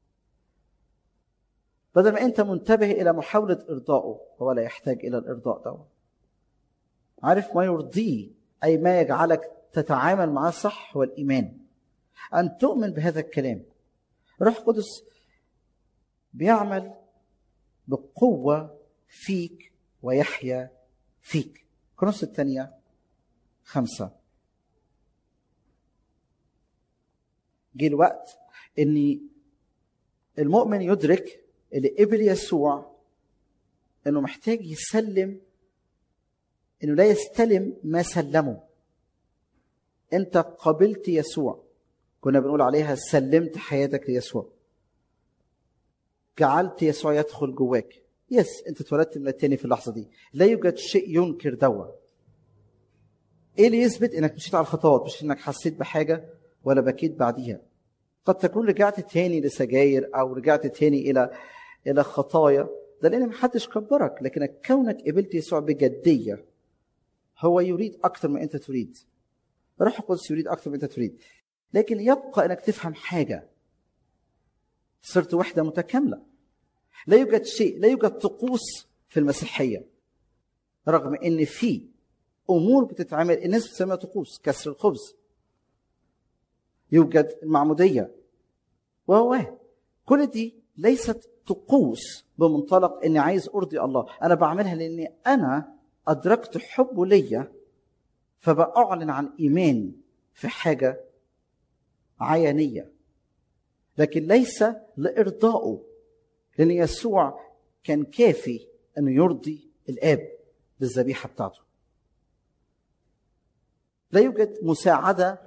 بدل ما انت منتبه الى محاوله ارضائه هو لا يحتاج الى الارضاء ده عارف ما يرضيه اي ما يجعلك تتعامل معاه صح هو الايمان ان تؤمن بهذا الكلام روح قدس بيعمل بقوه فيك ويحيا فيك كرونس الثانيه خمسه جه الوقت ان المؤمن يدرك اللي قبل يسوع انه محتاج يسلم انه لا يستلم ما سلمه انت قبلت يسوع كنا بنقول عليها سلمت حياتك ليسوع جعلت يسوع يدخل جواك يس انت اتولدت من التاني في اللحظه دي لا يوجد شيء ينكر دوا ايه اللي يثبت انك مشيت على الخطوات مش انك حسيت بحاجه ولا بكيت بعديها قد تكون رجعت تاني لسجاير او رجعت تاني الى الى خطايا ده لان محدش كبرك لكن كونك قبلت يسوع بجديه هو يريد اكثر ما انت تريد الروح القدس يريد اكثر ما انت تريد لكن يبقى انك تفهم حاجه صرت وحده متكامله لا يوجد شيء لا يوجد طقوس في المسيحيه رغم ان في امور بتتعمل الناس بتسميها طقوس كسر الخبز يوجد المعموديه وهو كل دي ليست طقوس بمنطلق اني عايز ارضي الله انا بعملها لاني انا ادركت حبه ليا فبأعلن عن ايماني في حاجه عيانيه لكن ليس لارضائه لان يسوع كان كافي انه يرضي الاب بالذبيحه بتاعته لا يوجد مساعده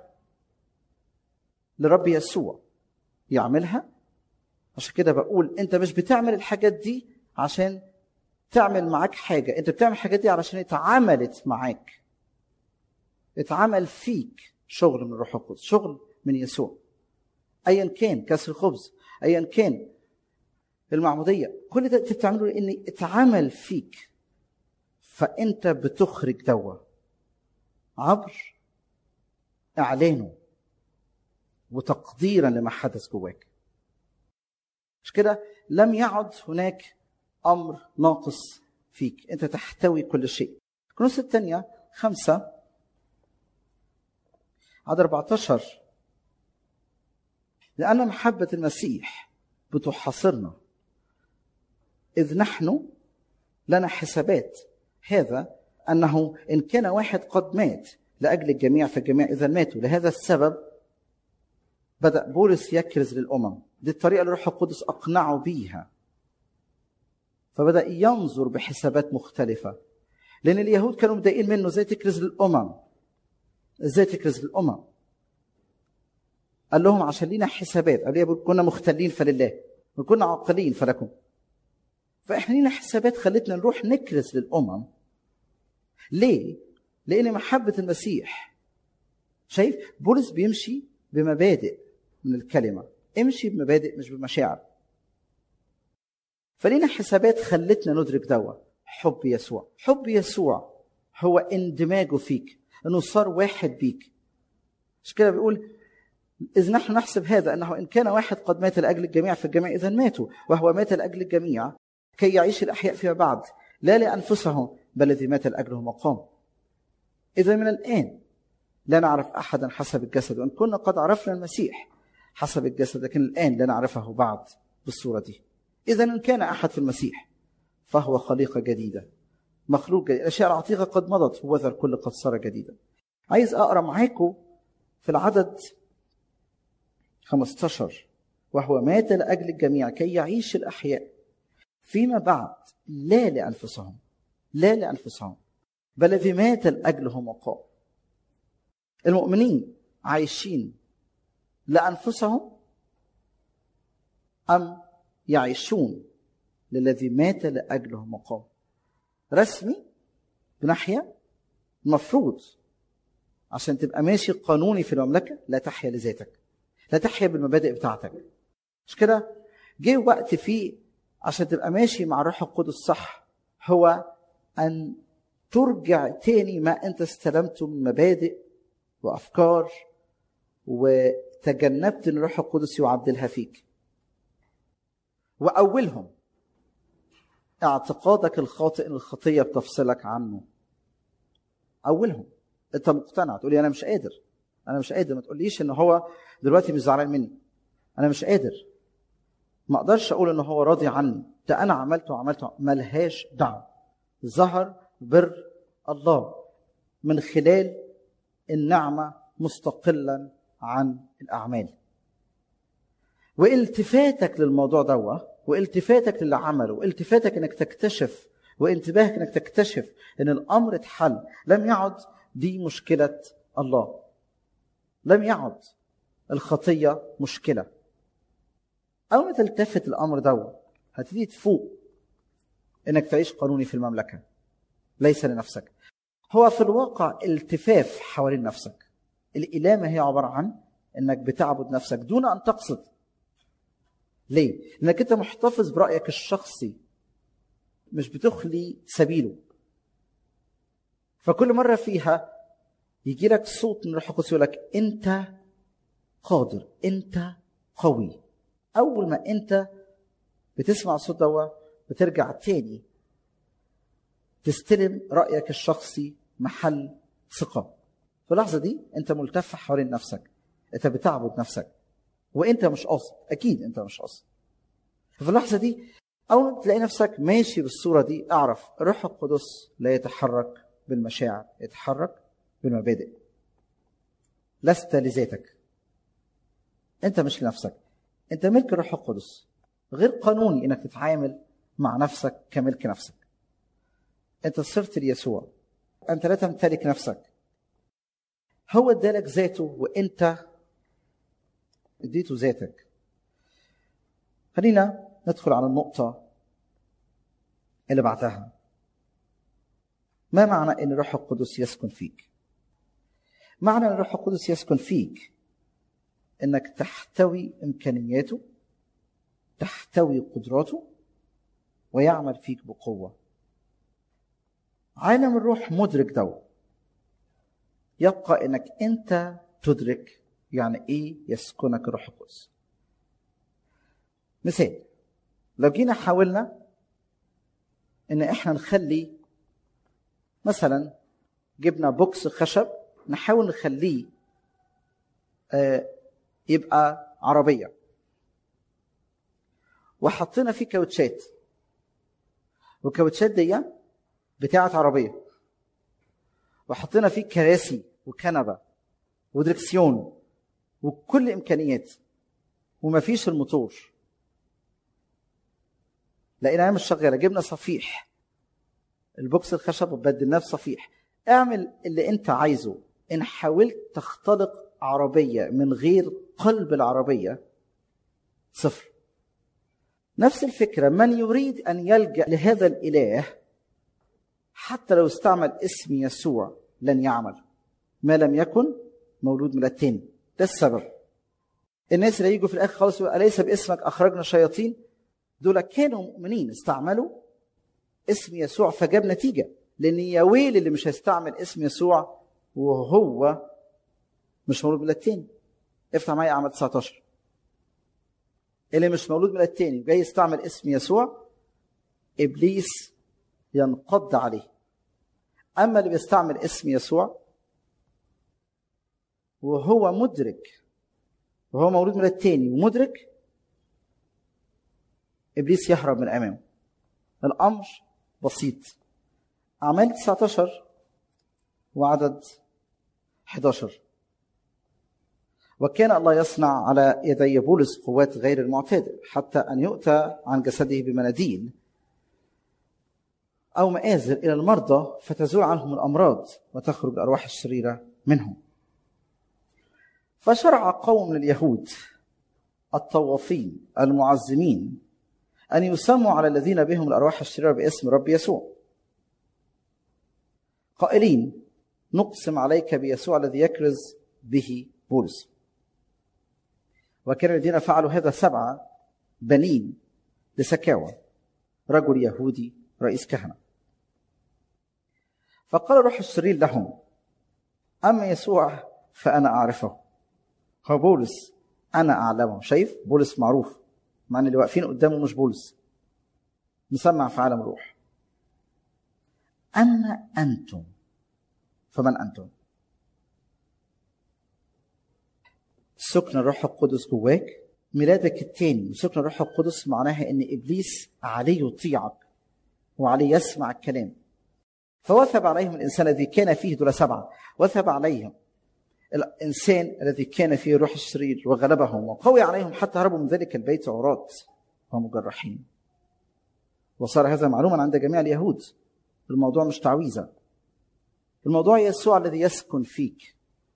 لرب يسوع يعملها عشان كده بقول انت مش بتعمل الحاجات دي عشان تعمل معاك حاجه انت بتعمل الحاجات دي علشان اتعملت معاك اتعمل فيك شغل من الروح القدس شغل من يسوع ايا كان كسر الخبز ايا كان المعموديه كل ده انت بتعمله لان اتعمل فيك فانت بتخرج دوا عبر اعلانه وتقديرا لما حدث جواك مش كده لم يعد هناك امر ناقص فيك انت تحتوي كل شيء الكنوز الثانيه خمسه عدد 14 لأن محبة المسيح بتحاصرنا إذ نحن لنا حسابات هذا أنه إن كان واحد قد مات لأجل الجميع فالجميع إذا ماتوا لهذا السبب بدأ بولس يكرز للأمم دي الطريقة اللي الروح القدس أقنعه بيها فبدأ ينظر بحسابات مختلفة لأن اليهود كانوا مضايقين منه زي تكرز للأمم ازاي تكرز للامم قال لهم عشان لينا حسابات قال لي كنا مختلين فلله وكنا عاقلين فلكم فاحنا لينا حسابات خلتنا نروح نكرز للامم ليه لان محبه المسيح شايف بولس بيمشي بمبادئ من الكلمه امشي بمبادئ مش بمشاعر فلينا حسابات خلتنا ندرك دوا حب يسوع حب يسوع هو اندماجه فيك انه صار واحد بيك مش كده بيقول إذ نحن نحسب هذا أنه إن كان واحد قد مات لأجل الجميع فالجميع إذا ماتوا وهو مات لأجل الجميع كي يعيش الأحياء فيما بعد لا لأنفسهم بل الذي مات لأجله مقام إذا من الآن لا نعرف أحدا حسب الجسد وإن كنا قد عرفنا المسيح حسب الجسد لكن الآن لا نعرفه بعد بالصورة دي إذا إن كان أحد في المسيح فهو خليقة جديدة مخلوق جديد الأشياء العتيقة قد مضت وذا الكل قد صار جديدا عايز أقرأ معاكم في العدد 15 وهو مات لأجل الجميع كي يعيش الأحياء فيما بعد لا لأنفسهم لا لأنفسهم بل الذي مات لأجلهم وقام المؤمنين عايشين لأنفسهم أم يعيشون للذي مات لأجلهم وقام رسمي بناحية المفروض عشان تبقى ماشي قانوني في المملكة لا تحيا لذاتك لا تحيا بالمبادئ بتاعتك مش كده جه وقت فيه عشان تبقى ماشي مع الروح القدس صح هو ان ترجع تاني ما انت استلمته من مبادئ وافكار وتجنبت ان الروح القدس يعدلها فيك واولهم اعتقادك الخاطئ ان الخطيه بتفصلك عنه اولهم انت مقتنع تقول لي انا مش قادر انا مش قادر ما تقوليش ان هو دلوقتي مش زعلان مني انا مش قادر ما اقدرش اقول ان هو راضي عني ده انا عملته وعملته ملهاش دعوه ظهر بر الله من خلال النعمه مستقلا عن الاعمال والتفاتك للموضوع دوا والتفاتك للي عمله والتفاتك انك تكتشف وانتباهك انك تكتشف ان الامر اتحل لم يعد دي مشكله الله لم يعد الخطيه مشكله اول ما تلتفت الامر ده هتبتدي تفوق انك تعيش قانوني في المملكه ليس لنفسك هو في الواقع التفاف حوالين نفسك الإلامة هي عبارة عن انك بتعبد نفسك دون ان تقصد ليه؟ لانك انت محتفظ برايك الشخصي مش بتخلي سبيله فكل مره فيها يجي لك صوت من الروح القدس يقول لك انت قادر انت قوي اول ما انت بتسمع الصوت ده بترجع تاني تستلم رايك الشخصي محل ثقه في اللحظه دي انت ملتف حوالين نفسك انت بتعبد نفسك وانت مش قاصد اكيد انت مش قاصد في اللحظه دي اول ما تلاقي نفسك ماشي بالصوره دي اعرف الروح القدس لا يتحرك بالمشاعر يتحرك بالمبادئ لست لذاتك انت مش لنفسك انت ملك الروح القدس غير قانوني انك تتعامل مع نفسك كملك نفسك انت صرت ليسوع انت لا تمتلك نفسك هو ادالك ذاته وانت اديته ذاتك خلينا ندخل على النقطة اللي بعدها ما معنى ان الروح القدس يسكن فيك معنى ان الروح القدس يسكن فيك انك تحتوي امكانياته تحتوي قدراته ويعمل فيك بقوة عالم الروح مدرك ده يبقى انك انت تدرك يعني ايه يسكنك الروح القدس مثال لو جينا حاولنا ان احنا نخلي مثلا جبنا بوكس خشب نحاول نخليه آه يبقى عربيه وحطينا فيه كاوتشات والكاوتشات دي بتاعه عربيه وحطينا فيه كراسي وكنبه ودركسيون وكل امكانيات وما فيش الموتور لقيناها مش شغاله جبنا صفيح البوكس الخشب وبدلناه بصفيح اعمل اللي انت عايزه ان حاولت تختلق عربيه من غير قلب العربيه صفر نفس الفكره من يريد ان يلجا لهذا الاله حتى لو استعمل اسم يسوع لن يعمل ما لم يكن مولود من التاني ده السبب الناس اللي يجوا في الاخر خالص يقول اليس باسمك اخرجنا الشياطين دول كانوا مؤمنين استعملوا اسم يسوع فجاب نتيجه لان يا ويل اللي مش هيستعمل اسم يسوع وهو مش مولود من التاني افتح معايا اعمال 19 اللي مش مولود من التاني جاي يستعمل اسم يسوع ابليس ينقض عليه اما اللي بيستعمل اسم يسوع وهو مدرك وهو مولود من التاني ومدرك ابليس يهرب من امامه الامر بسيط اعمال 19 وعدد 11 وكان الله يصنع على يدي بولس قوات غير المعتاده حتى ان يؤتى عن جسده بمناديل او مآزر الى المرضى فتزول عنهم الامراض وتخرج الارواح الشريره منهم فشرع قوم من اليهود الطوافين المعزمين أن يسموا على الذين بهم الأرواح الشريرة باسم رب يسوع قائلين نقسم عليك بيسوع الذي يكرز به بولس وكان الذين فعلوا هذا سبعة بنين لسكاوى رجل يهودي رئيس كهنة فقال الروح الشرير لهم أما يسوع فأنا أعرفه هو بولس أنا أعلمه شايف بولس معروف مع ان اللي واقفين قدامه مش بولس مسمع في عالم الروح اما انتم فمن انتم سكن الروح القدس جواك ميلادك الثاني وسكن الروح القدس معناها ان ابليس عليه يطيعك وعليه يسمع الكلام فوثب عليهم الانسان الذي كان فيه دول سبعه وثب عليهم الانسان الذي كان فيه روح الشرير وغلبهم وقوي عليهم حتى هربوا من ذلك البيت عراة ومجرحين وصار هذا معلوما عند جميع اليهود الموضوع مش تعويذه الموضوع يسوع الذي يسكن فيك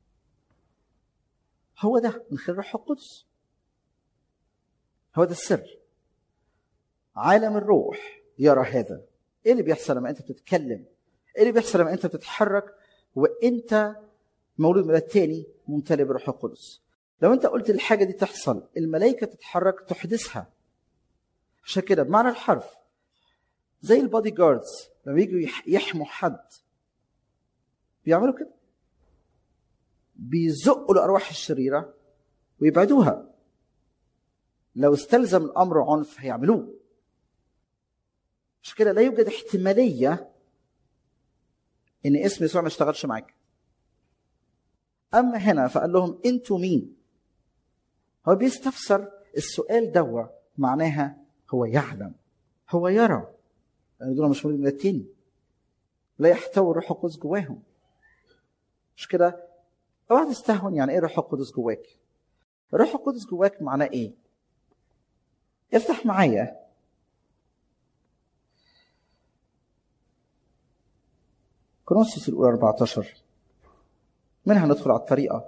هو ده من خلال الروح القدس هو ده السر عالم الروح يرى هذا ايه اللي بيحصل لما انت بتتكلم ايه اللي بيحصل لما انت بتتحرك وانت مولود من التاني ممتلئ بالروح القدس لو انت قلت الحاجه دي تحصل الملائكه تتحرك تحدثها عشان كده بمعنى الحرف زي البادي جاردز لما يجوا يحموا حد بيعملوا كده بيزقوا الارواح الشريره ويبعدوها لو استلزم الامر عنف هيعملوه عشان كده لا يوجد احتماليه ان اسم يسوع ما اشتغلش معاك اما هنا فقال لهم انتوا مين هو بيستفسر السؤال دوا معناها هو يعلم هو يرى يعني دول مش من التاني لا يحتوي الروح القدس جواهم مش كده اوعى تستهون يعني ايه الروح القدس جواك الروح القدس جواك معناه ايه افتح معايا كرونسوس الاولى 14 منها ندخل على الطريقه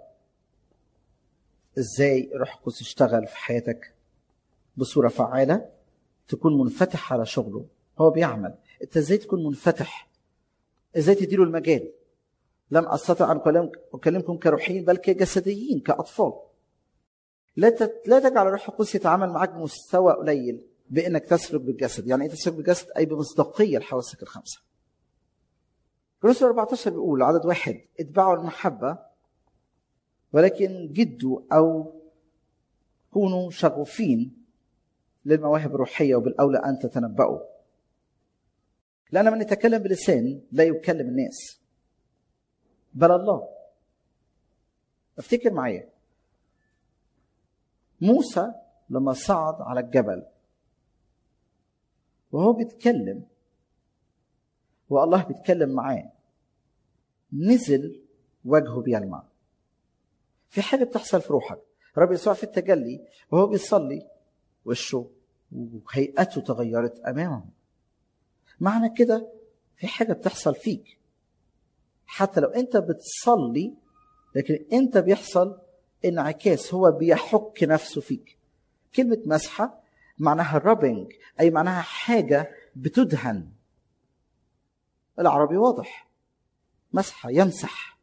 ازاي الروح القدس يشتغل في حياتك بصوره فعاله تكون منفتح على شغله هو بيعمل انت ازاي تكون منفتح ازاي تديله المجال لم استطع ان اكلمكم كروحيين بل كجسديين كاطفال لا لا تجعل الروح القدس يتعامل معاك بمستوى قليل بانك تسلك بالجسد يعني ايه تسلك بالجسد اي بمصداقيه لحواسك الخمسه كورنثوس 14 بيقول عدد واحد اتبعوا المحبة ولكن جدوا أو كونوا شغوفين للمواهب الروحية وبالأولى أن تتنبأوا لأن من يتكلم بلسان لا يكلم الناس بل الله افتكر معايا موسى لما صعد على الجبل وهو بيتكلم والله بيتكلم معاه نزل وجهه بيلمع في حاجة بتحصل في روحك رب يسوع في التجلي وهو بيصلي وشه وهيئته تغيرت أمامه معنى كده في حاجة بتحصل فيك حتى لو أنت بتصلي لكن انت بيحصل انعكاس هو بيحك نفسه فيك كلمة مسحة معناها رابنج أي معناها حاجة بتدهن العربي واضح مسحة يمسح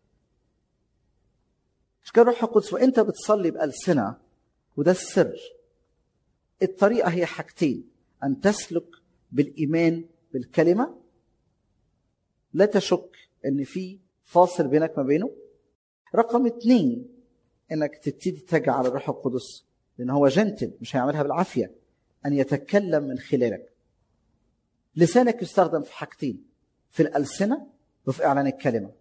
مش كده روح القدس وانت بتصلي بألسنة وده السر الطريقة هي حاجتين أن تسلك بالإيمان بالكلمة لا تشك ان في فاصل بينك ما بينه رقم اتنين انك تبتدي تجعل الروح القدس لان هو جنتل مش هيعملها بالعافيه ان يتكلم من خلالك لسانك يستخدم في حاجتين في الالسنه وفي اعلان الكلمه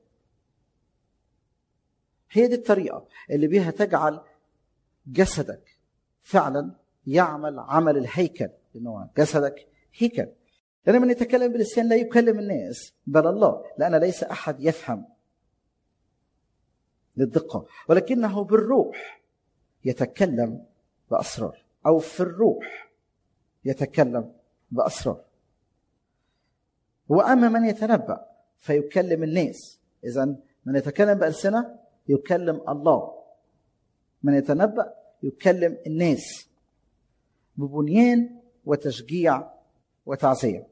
هي دي الطريقه اللي بيها تجعل جسدك فعلا يعمل عمل الهيكل لانه جسدك هيكل لأن من يتكلم باللسان لا يكلم الناس بل الله لأن ليس أحد يفهم للدقة ولكنه بالروح يتكلم بأسرار أو في الروح يتكلم بأسرار وأما من يتنبأ فيكلم الناس إذا من يتكلم بألسنة يكلم الله من يتنبأ يكلم الناس ببنيان وتشجيع وتعزية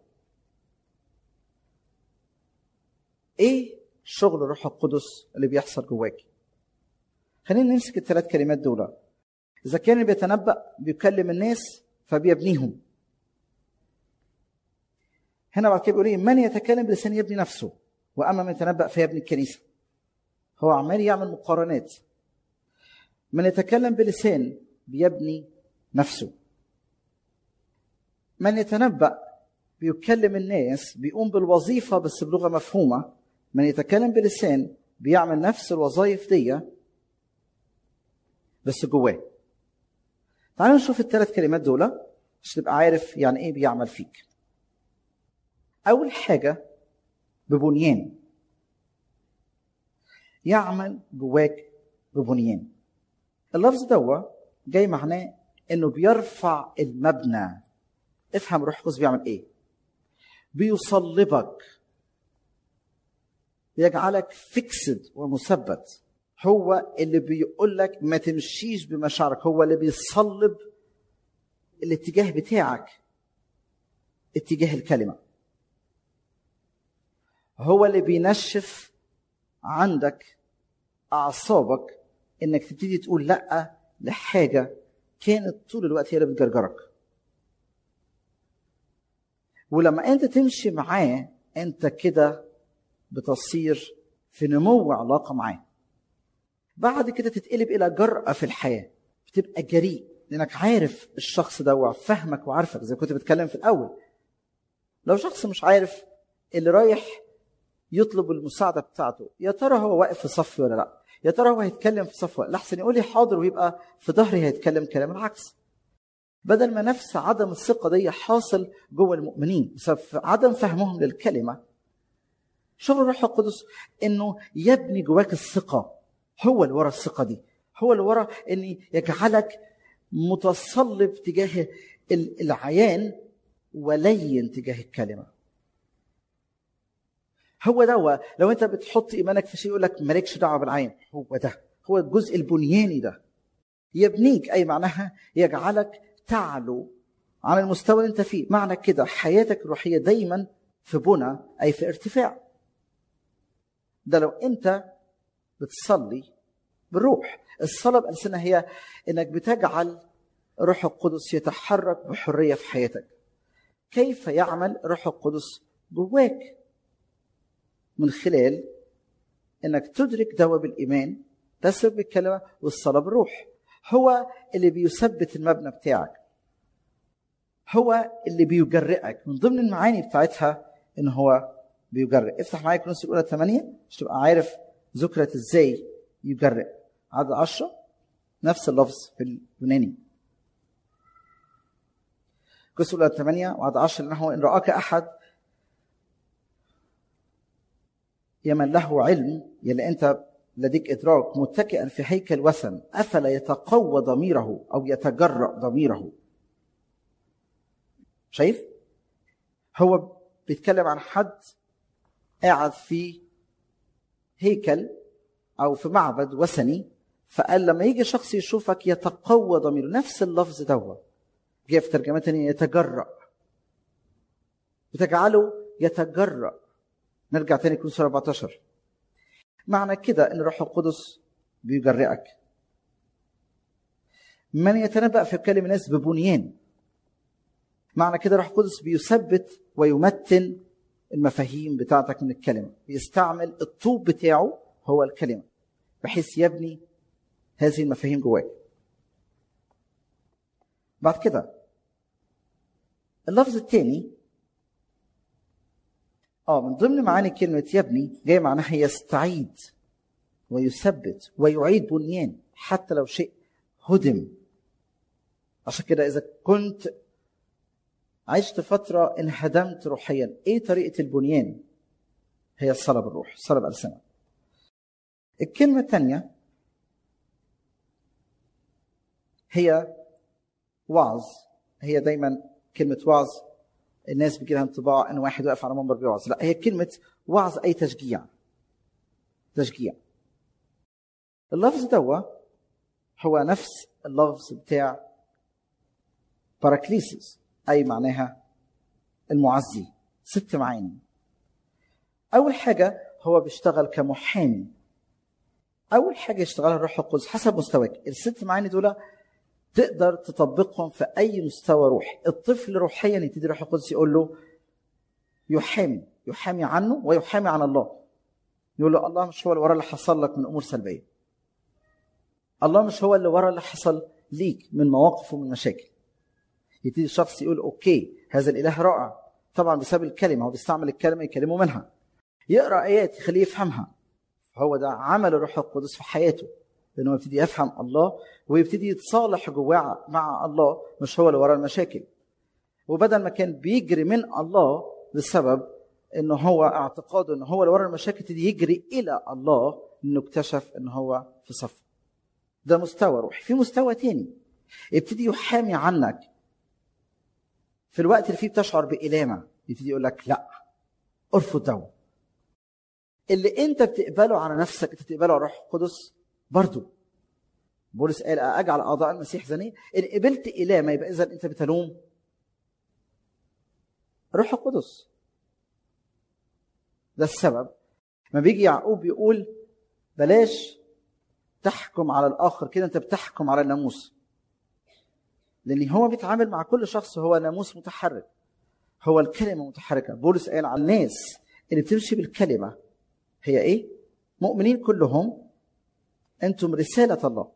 ايه شغل الروح القدس اللي بيحصل جواك خلينا نمسك الثلاث كلمات دول اذا كان بيتنبأ بيكلم الناس فبيبنيهم هنا بعد كده بيقول ايه من يتكلم بلسان يبني نفسه واما من يتنبأ فيبني الكنيسه هو عمال يعمل مقارنات من يتكلم بلسان بيبني نفسه من يتنبأ بيكلم الناس بيقوم بالوظيفة بس بلغة مفهومة من يتكلم بلسان بيعمل نفس الوظائف دي بس جواه تعالوا نشوف الثلاث كلمات دول عشان تبقى عارف يعني ايه بيعمل فيك اول حاجة ببنيان يعمل جواك ببنيان اللفظ دوا جاي معناه انه بيرفع المبنى افهم روح القدس بيعمل ايه بيصلبك بيجعلك فيكسد ومثبت هو اللي بيقول لك ما تمشيش بمشاعرك هو اللي بيصلب الاتجاه بتاعك اتجاه الكلمه هو اللي بينشف عندك اعصابك انك تبتدي تقول لا لحاجه كانت طول الوقت هي اللي بتجرجرك ولما انت تمشي معاه انت كده بتصير في نمو علاقه معاه بعد كده تتقلب الى جرأة في الحياه بتبقى جريء لانك عارف الشخص ده وفهمك وعارفك زي كنت بتكلم في الاول لو شخص مش عارف اللي رايح يطلب المساعده بتاعته يا ترى هو واقف في صفي ولا لا يا ترى هو هيتكلم في صف ولا احسن يقول لي حاضر ويبقى في ظهري هيتكلم كلام العكس بدل ما نفس عدم الثقة دي حاصل جوه المؤمنين بسبب عدم فهمهم للكلمة شغل الروح القدس انه يبني جواك الثقة هو اللي ورا الثقة دي هو اللي ورا ان يجعلك متصلب تجاه العيان ولين تجاه الكلمة هو ده لو انت بتحط ايمانك في شيء يقول لك مالكش دعوه بالعين هو ده هو الجزء البنياني ده يبنيك اي معناها يجعلك تعلو عن المستوى اللي انت فيه معنى كده حياتك الروحيه دايما في بنى اي في ارتفاع ده لو انت بتصلي بالروح الصلاه بألسنة هي انك بتجعل روح القدس يتحرك بحريه في حياتك كيف يعمل روح القدس جواك من خلال انك تدرك دواء بالايمان تسلك بالكلمه والصلاه بالروح هو اللي بيثبت المبنى بتاعك هو اللي بيجرئك من ضمن المعاني بتاعتها ان هو بيجرئ افتح معايا كورنثوس الاولى 8 عشان تبقى عارف ذكرت ازاي يجرئ عدد 10 نفس اللفظ في اليوناني كورنثوس الاولى 8 وعدد 10 انه ان راك احد يمن له علم يلي انت لديك ادراك متكئا في هيكل وثن افلا يتقوى ضميره او يتجرأ ضميره شايف هو بيتكلم عن حد قاعد في هيكل او في معبد وثني فقال لما يجي شخص يشوفك يتقوى ضميره نفس اللفظ دوت جه في ترجمه تانية يتجرأ بتجعله يتجرأ نرجع تاني كورنثوس 14 معنى كده ان الروح القدس بيجرئك من يتنبأ في كلام الناس ببنيان معنى كده الروح القدس بيثبت ويمتن المفاهيم بتاعتك من الكلمة بيستعمل الطوب بتاعه هو الكلمة بحيث يبني هذه المفاهيم جواك بعد كده اللفظ الثاني اه من ضمن معاني كلمة يبني جاي معناها يستعيد ويثبت ويعيد بنيان حتى لو شيء هدم عشان كده إذا كنت عشت فترة انهدمت روحيا ايه طريقة البنيان هي الصلاة بالروح الصلاة بألسنة الكلمة الثانية هي وعظ هي دايما كلمة وعظ الناس بيجي لها انطباع ان واحد واقف على منبر بيوعظ لا هي كلمة وعظ اي تشجيع تشجيع اللفظ دوا هو نفس اللفظ بتاع باراكليسيس اي معناها المعزي ست معاني اول حاجه هو بيشتغل كمحامي اول حاجه يشتغلها الروح القدس حسب مستواك الست معاني دول تقدر تطبقهم في اي مستوى روحي الطفل روحيا يبتدي الروح القدس يقول له يحامي يحامي عنه ويحامي عن الله يقول له الله مش هو اللي ورا اللي حصل لك من امور سلبيه الله مش هو اللي ورا اللي حصل ليك من مواقف ومن مشاكل يبتدي الشخص يقول اوكي هذا الاله رائع طبعا بسبب الكلمه هو بيستعمل الكلمه يكلمه منها يقرا ايات يخليه يفهمها فهو ده عمل الروح القدس في حياته لانه يبتدي يفهم الله ويبتدي يتصالح جواه مع الله مش هو اللي ورا المشاكل وبدل ما كان بيجري من الله بسبب انه هو اعتقاده انه هو اللي ورا المشاكل يبتدي يجري الى الله انه اكتشف ان هو في صف ده مستوى روحي في مستوى تاني يبتدي يحامي عنك في الوقت اللي فيه بتشعر بإلامة يبتدي يقول لك لا ارفض ده اللي انت بتقبله على نفسك انت بتقبله على الروح القدس برضه بولس قال اجعل اعضاء المسيح زنيه ان قبلت إلامة يبقى اذا انت بتلوم الروح القدس ده السبب ما بيجي يعقوب يقول بلاش تحكم على الاخر كده انت بتحكم على الناموس لان هو بيتعامل مع كل شخص هو ناموس متحرك هو الكلمه متحركه بولس قال على الناس اللي بتمشي بالكلمه هي ايه مؤمنين كلهم انتم رساله الله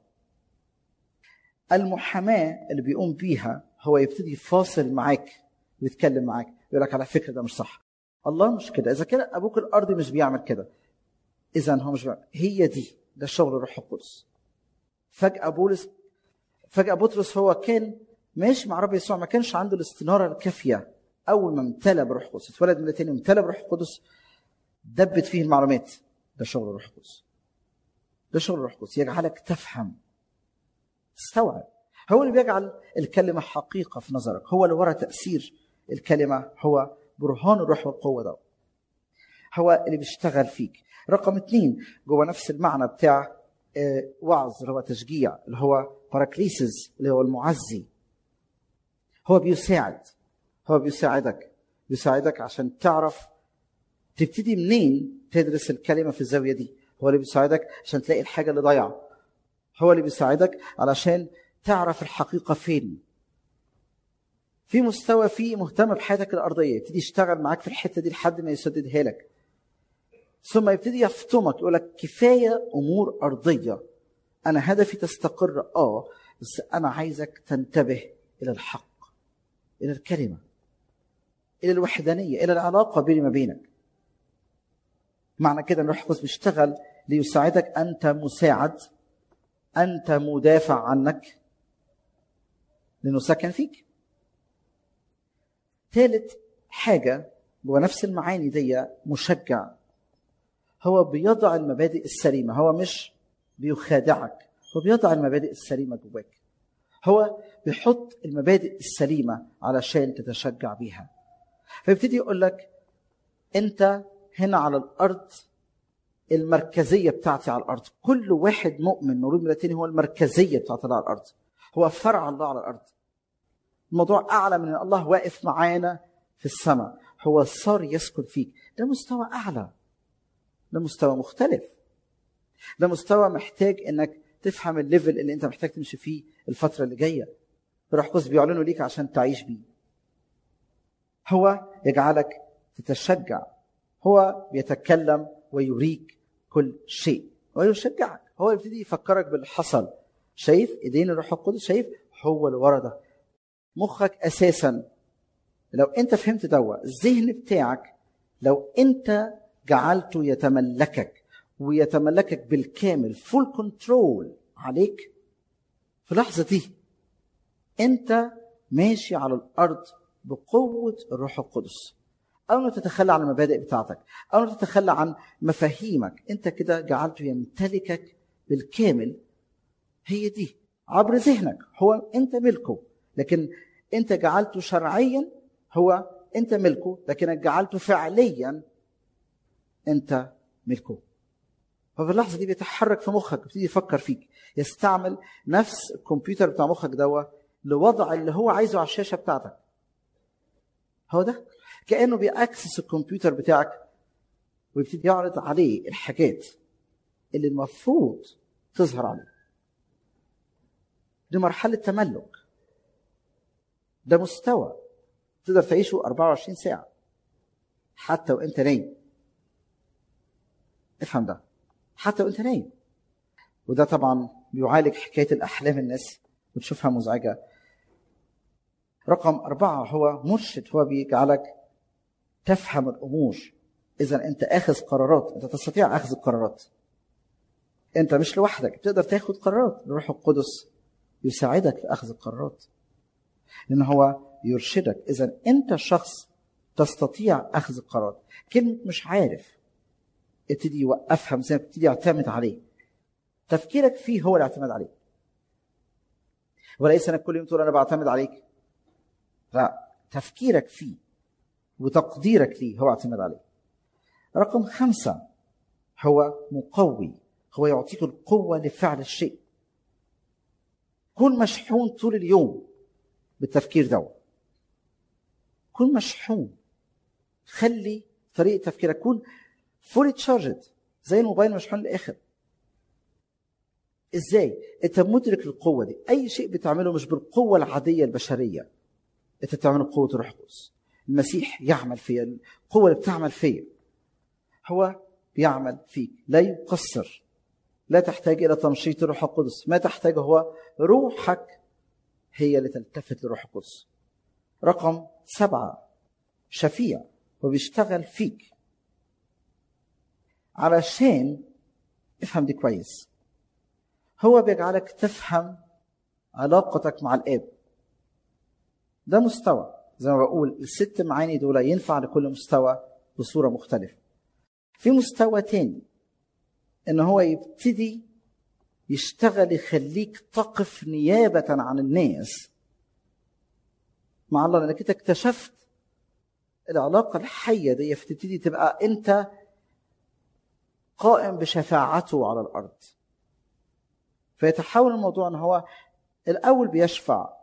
المحاماه اللي بيقوم بيها هو يبتدي يفاصل معاك ويتكلم معاك يقول لك على فكره ده مش صح الله مش كده اذا كان ابوك الارضي مش بيعمل كده اذا هو مش بيعمل هي دي ده شغل الروح القدس فجاه بولس فجأة بطرس هو كان ماشي مع رب يسوع ما كانش عنده الاستنارة الكافية أول ما امتلى بروح القدس اتولد من تاني امتلى بروح القدس دبت فيه المعلومات ده شغل الروح القدس ده شغل الروح القدس يجعلك تفهم تستوعب هو اللي بيجعل الكلمة حقيقة في نظرك هو اللي ورا تأثير الكلمة هو برهان الروح والقوة ده هو اللي بيشتغل فيك رقم اثنين جوه نفس المعنى بتاع وعظ اللي هو تشجيع اللي هو باراكليسز اللي هو المعزي هو بيساعد هو بيساعدك بيساعدك عشان تعرف تبتدي منين تدرس الكلمة في الزاوية دي هو اللي بيساعدك عشان تلاقي الحاجة اللي ضايعة هو اللي بيساعدك علشان تعرف الحقيقة فين في مستوى فيه مهتم بحياتك الأرضية يبتدي يشتغل معاك في الحتة دي لحد ما يسددها لك ثم يبتدي يفطمك يقول لك كفايه امور ارضيه انا هدفي تستقر اه بس انا عايزك تنتبه الى الحق الى الكلمه الى الوحدانيه الى العلاقه بيني وما بينك معنى كده ان الروح القدس بيشتغل ليساعدك انت مساعد انت مدافع عنك لانه سكن فيك ثالث حاجه جوه نفس المعاني دي مشجع هو بيضع المبادئ السليمة هو مش بيخادعك هو بيضع المبادئ السليمة جواك هو بيحط المبادئ السليمة علشان تتشجع بيها فيبتدي يقول لك انت هنا على الارض المركزيه بتاعتي على الارض كل واحد مؤمن مولود من التاني هو المركزيه بتاعت الله على الارض هو فرع الله على الارض الموضوع اعلى من ان الله واقف معانا في السماء هو صار يسكن فيك ده مستوى اعلى ده مستوى مختلف ده مستوى محتاج انك تفهم الليفل اللي انت محتاج تمشي فيه الفتره اللي جايه الروح القدس بيعلنه ليك عشان تعيش بيه هو يجعلك تتشجع هو بيتكلم ويريك كل شيء ويشجعك هو يبتدي يفكرك باللي حصل شايف ايدين الروح القدس شايف هو اللي ورا ده مخك اساسا لو انت فهمت دوا الذهن بتاعك لو انت جعلته يتملكك ويتملكك بالكامل فول كنترول عليك في اللحظه دي انت ماشي على الارض بقوه الروح القدس او انه تتخلى عن المبادئ بتاعتك او انه تتخلى عن مفاهيمك انت كده جعلته يمتلكك بالكامل هي دي عبر ذهنك هو انت ملكه لكن انت جعلته شرعيا هو انت ملكه لكنك جعلته فعليا انت ملكه ففي اللحظه دي بيتحرك في مخك بيبتدي يفكر فيك يستعمل نفس الكمبيوتر بتاع مخك دوا لوضع اللي هو عايزه على الشاشه بتاعتك هو ده كانه بيأكسس الكمبيوتر بتاعك ويبتدي يعرض عليه الحاجات اللي المفروض تظهر عليه دي مرحله تملك ده مستوى تقدر تعيشه 24 ساعه حتى وانت نايم افهم ده حتى وانت نايم وده طبعا بيعالج حكايه الاحلام الناس بتشوفها مزعجه رقم أربعة هو مرشد هو بيجعلك تفهم الأمور إذا أنت أخذ قرارات أنت تستطيع أخذ القرارات أنت مش لوحدك تقدر تاخد قرارات الروح القدس يساعدك في أخذ القرارات لأن هو يرشدك إذا أنت شخص تستطيع أخذ القرارات كلمة مش عارف ابتدي يوقفها مثلا ابتدي يعتمد عليه تفكيرك فيه هو الاعتماد عليه وليس انك كل يوم تقول انا بعتمد عليك لا تفكيرك فيه وتقديرك ليه هو اعتماد عليه رقم خمسة هو مقوي هو يعطيك القوة لفعل الشيء كن مشحون طول اليوم بالتفكير ده كن مشحون خلي طريقة تفكيرك كون فولي تشارجد زي الموبايل مشحون للاخر ازاي انت مدرك القوه دي اي شيء بتعمله مش بالقوه العاديه البشريه انت بتعمله بقوه الروح القدس المسيح يعمل فيا القوه اللي بتعمل فيا هو بيعمل فيك لا يقصر لا تحتاج الى تنشيط الروح القدس ما تحتاجه هو روحك هي اللي تلتفت للروح القدس رقم سبعة شفيع وبيشتغل فيك علشان افهم دي كويس هو بيجعلك تفهم علاقتك مع الاب ده مستوى زي ما بقول الست معاني دول ينفع لكل مستوى بصوره مختلفه في مستوى تاني ان هو يبتدي يشتغل يخليك تقف نيابه عن الناس مع الله لانك انت اكتشفت العلاقه الحيه دي فتبتدي تبقى انت قائم بشفاعته على الارض فيتحول الموضوع ان هو الاول بيشفع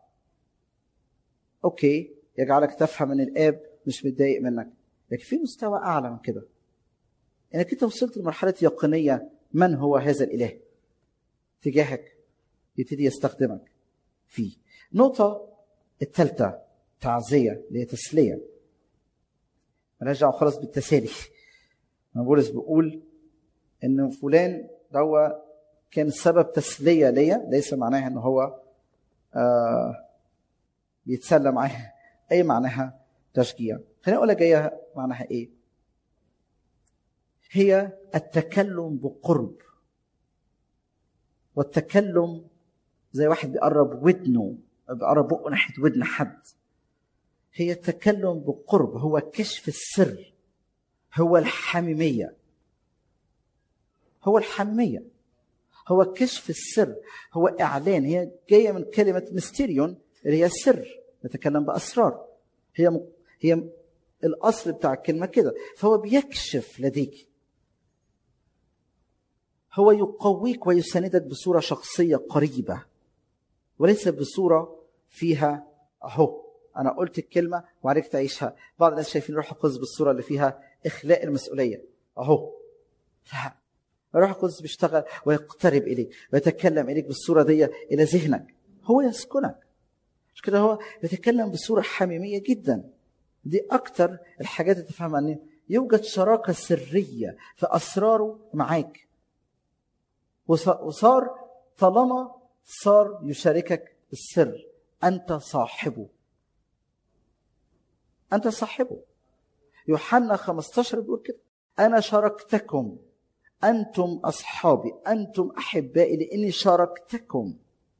اوكي يجعلك تفهم ان الاب مش متضايق منك لكن في مستوى اعلى من كده انك انت وصلت لمرحله يقينيه من هو هذا الاله تجاهك يبتدي يستخدمك فيه النقطه الثالثه تعزيه اللي هي تسليه مالهاش دعوه خالص بالتسالي بولس بيقول ان فلان دوا كان سبب تسليه ليا ليس معناها ان هو آه بيتسلى معايا اي معناها تشجيع خليني اقول لك جايه معناها ايه هي التكلم بقرب والتكلم زي واحد بيقرب ودنه بيقرب بقه ناحيه ودن حد هي التكلم بقرب هو كشف السر هو الحميميه هو الحمية هو كشف السر هو إعلان هي جاية من كلمة ميستيريون اللي هي السر نتكلم بأسرار هي م... هي الأصل بتاع الكلمة كده فهو بيكشف لديك هو يقويك ويساندك بصورة شخصية قريبة وليس بصورة فيها أهو أنا قلت الكلمة وعليك تعيشها بعض الناس شايفين روح القدس بالصورة اللي فيها إخلاء المسؤولية أهو لا الروح القدس بيشتغل ويقترب إليك ويتكلم إليك بالصورة دي إلى ذهنك هو يسكنك مش كده هو بيتكلم بصورة حميمية جدا دي أكتر الحاجات اللي تفهمها أن يوجد شراكة سرية في أسراره معاك وصار طالما صار يشاركك السر أنت صاحبه أنت صاحبه يوحنا 15 بيقول كده أنا شاركتكم أنتم أصحابي أنتم أحبائي لأني شاركتكم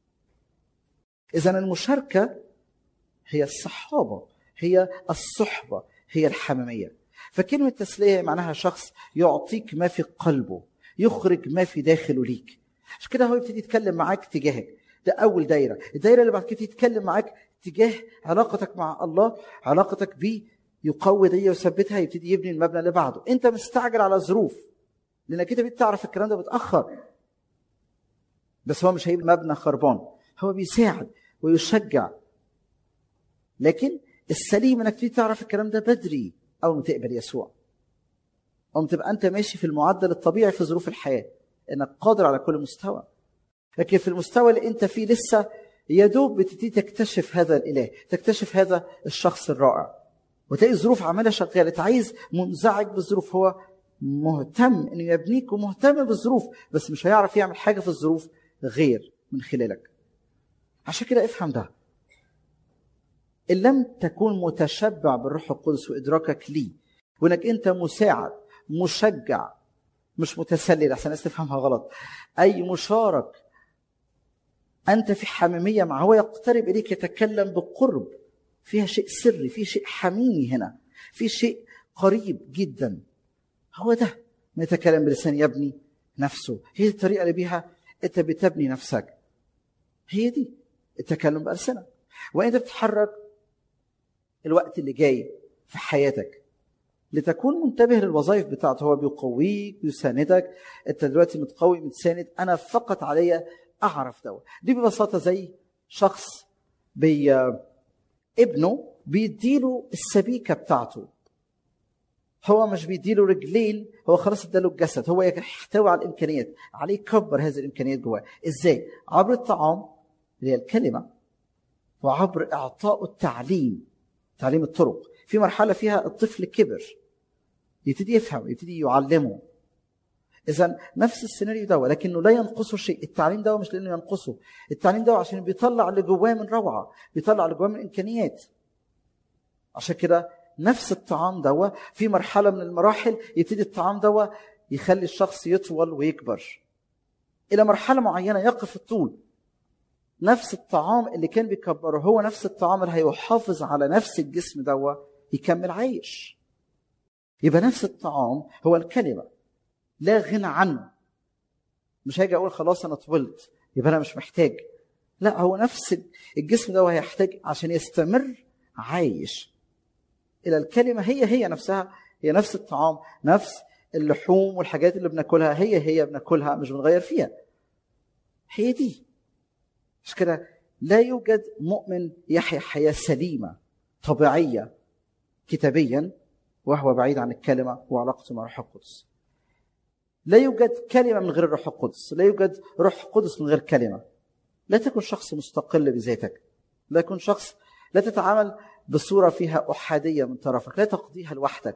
إذا المشاركة هي الصحابة هي الصحبة هي الحميمية فكلمة تسلية معناها شخص يعطيك ما في قلبه يخرج ما في داخله ليك عشان كده هو يبتدي يتكلم معاك تجاهك ده أول دايرة الدايرة اللي بعد كده يتكلم معاك تجاه علاقتك مع الله علاقتك بيه يقوي دي ويثبتها يبتدي يبني المبنى اللي بعده انت مستعجل على ظروف لانك انت بتعرف الكلام ده متاخر بس هو مش هيبقى مبنى خربان هو بيساعد ويشجع لكن السليم انك تبتدي تعرف الكلام ده بدري اول ما تقبل يسوع او تبقى انت ماشي في المعدل الطبيعي في ظروف الحياه انك قادر على كل مستوى لكن في المستوى اللي انت فيه لسه يا دوب بتبتدي تكتشف هذا الاله تكتشف هذا الشخص الرائع وتلاقي الظروف عماله شغاله انت عايز منزعج بالظروف هو مهتم انه يبنيك ومهتم بالظروف بس مش هيعرف يعمل حاجه في الظروف غير من خلالك عشان كده افهم ده ان لم تكن متشبع بالروح القدس وادراكك ليه وانك انت مساعد مشجع مش متسلل عشان الناس تفهمها غلط اي مشارك انت في حميميه معه هو يقترب اليك يتكلم بقرب فيها شيء سري في شيء حميمي هنا في شيء قريب جدا هو ده ما يتكلم بلسان يبني نفسه هي الطريقه اللي بيها انت بتبني نفسك هي دي التكلم بألسنة وانت بتتحرك الوقت اللي جاي في حياتك لتكون منتبه للوظائف بتاعته هو بيقويك بيساندك انت دلوقتي متقوي متساند انا فقط عليا اعرف ده دي ببساطه زي شخص بي ابنه بيديله السبيكه بتاعته هو مش بيديله رجلين هو خلاص اداله الجسد هو يحتوي على الامكانيات عليه يكبر هذه الامكانيات جواه ازاي عبر الطعام اللي هي الكلمه وعبر اعطائه التعليم تعليم الطرق في مرحله فيها الطفل كبر يبتدي يفهم يبتدي يعلمه اذا نفس السيناريو ده ولكنه لا ينقصه شيء التعليم ده مش لانه ينقصه التعليم ده عشان بيطلع اللي جواه من روعه بيطلع اللي جواه من امكانيات عشان كده نفس الطعام ده في مرحله من المراحل يبتدي الطعام ده يخلي الشخص يطول ويكبر الى مرحله معينه يقف الطول نفس الطعام اللي كان بيكبره هو نفس الطعام اللي هيحافظ على نفس الجسم ده يكمل عايش يبقى نفس الطعام هو الكلمه لا غنى عنه مش هاجي اقول خلاص انا طولت يبقى انا مش محتاج لا هو نفس الجسم ده هيحتاج عشان يستمر عايش الى الكلمه هي هي نفسها هي نفس الطعام نفس اللحوم والحاجات اللي بناكلها هي هي بناكلها مش بنغير فيها هي دي مش كده لا يوجد مؤمن يحيا حياه سليمه طبيعيه كتابيا وهو بعيد عن الكلمه وعلاقته مع الروح القدس لا يوجد كلمة من غير الروح القدس لا يوجد روح قدس من غير كلمة لا تكن شخص مستقل بذاتك لا تكن شخص لا تتعامل بصورة فيها أحادية من طرفك لا تقضيها لوحدك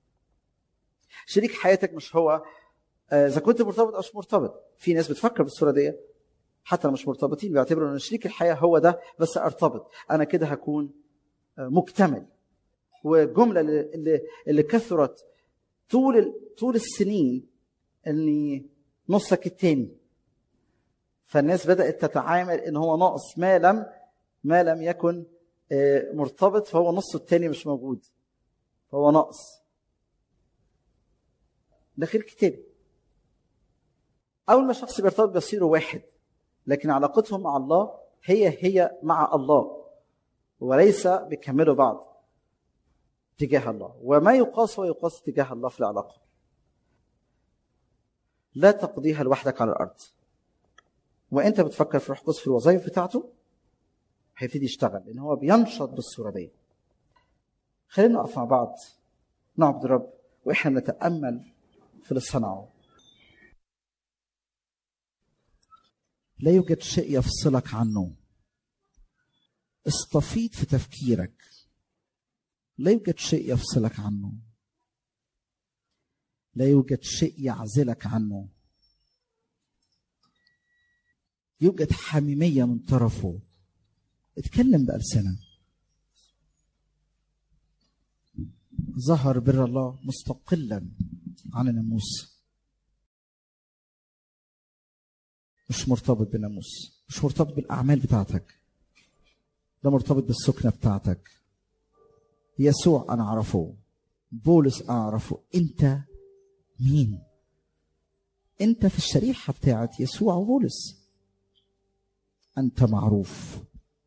شريك حياتك مش هو إذا كنت مرتبط أو مش مرتبط في ناس بتفكر بالصورة دي حتى لو مش مرتبطين بيعتبروا ان شريك الحياه هو ده بس ارتبط انا كده هكون مكتمل والجمله اللي اللي كثرت طول طول السنين اني نصك التاني فالناس بدات تتعامل ان هو ناقص ما لم ما لم يكن مرتبط فهو نصه التاني مش موجود فهو ناقص ده خير كتابي اول ما شخص بيرتبط بيصيروا واحد لكن علاقتهم مع الله هي هي مع الله وليس بيكملوا بعض تجاه الله وما يقاس هو يقاس تجاه الله في العلاقه لا تقضيها لوحدك على الارض وانت بتفكر في روح القدس في الوظائف بتاعته هيبتدي يشتغل لان هو بينشط بالصوره دي خلينا نقف مع بعض نعبد الرب واحنا نتامل في اللي صنعه لا يوجد شيء يفصلك عنه استفيض في تفكيرك لا يوجد شيء يفصلك عنه لا يوجد شيء يعزلك عنه يوجد حميميه من طرفه اتكلم بألسنة ظهر بر الله مستقلا عن الناموس مش مرتبط بالناموس مش مرتبط بالأعمال بتاعتك ده مرتبط بالسكنة بتاعتك يسوع أنا أعرفه بولس أنا أعرفه أنت مين أنت في الشريحة بتاعت يسوع وبولس أنت معروف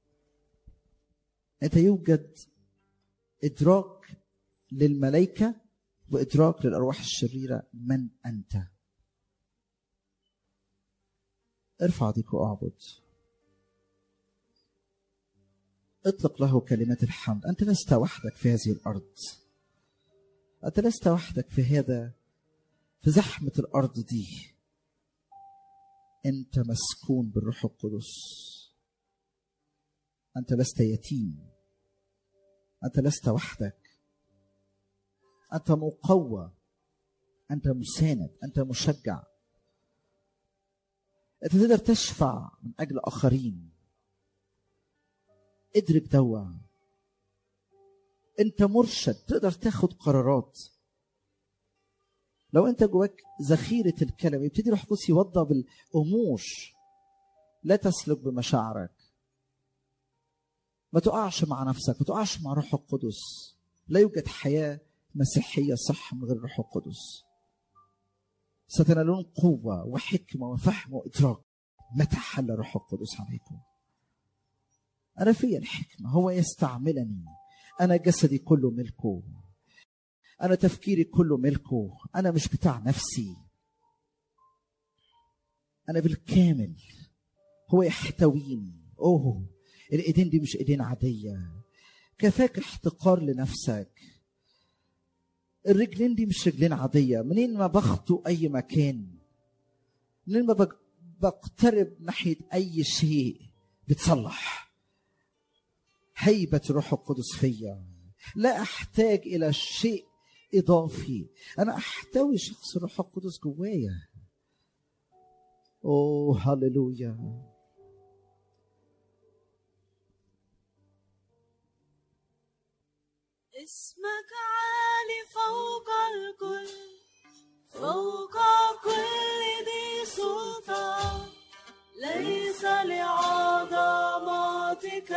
أنت يوجد إدراك للملائكة وإدراك للأرواح الشريرة من أنت ارفع ايديك واعبد اطلق له كلمات الحمد انت لست وحدك في هذه الارض انت لست وحدك في هذا في زحمه الارض دي انت مسكون بالروح القدس انت لست يتيم انت لست وحدك انت مقوى انت مساند انت مشجع انت تقدر تشفع من اجل اخرين ادرك دوا انت مرشد تقدر تاخد قرارات لو انت جواك ذخيره الكلام يبتدي روح القدس يوضى بالامور لا تسلك بمشاعرك ما تقعش مع نفسك ما تقعش مع روح القدس لا يوجد حياه مسيحيه صح من غير روح القدس ستنالون قوة وحكمة وفهم وإدراك متى حل روح القدس عليكم أنا في الحكمة هو يستعملني أنا جسدي كله ملكه أنا تفكيري كله ملكه أنا مش بتاع نفسي أنا بالكامل هو يحتويني أوه الإيدين دي مش إيدين عادية كفاك احتقار لنفسك الرجلين دي مش رجلين عادية منين ما بخطو أي مكان منين ما بق- بقترب ناحية أي شيء بتصلح هيبة الروح القدس فيا لا أحتاج إلى شيء إضافي أنا أحتوي شخص الروح القدس جوايا أوه هللويا اسمك عالي فوق الكل فوق كل ذي سلطان ليس لعظمتك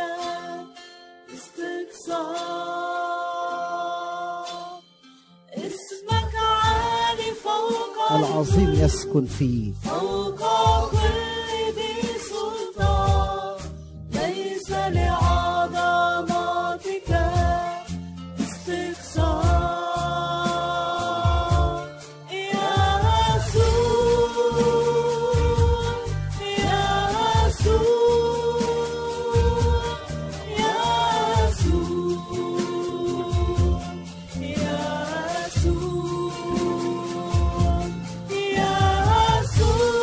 استقصاء اسمك عالي فوق العظيم الكل يسكن فيه فوق كل ذي سلطان ليس لعظمتك استقصاء يا يسوع يا يسوع يا يسوع يا يسوع يا يسوع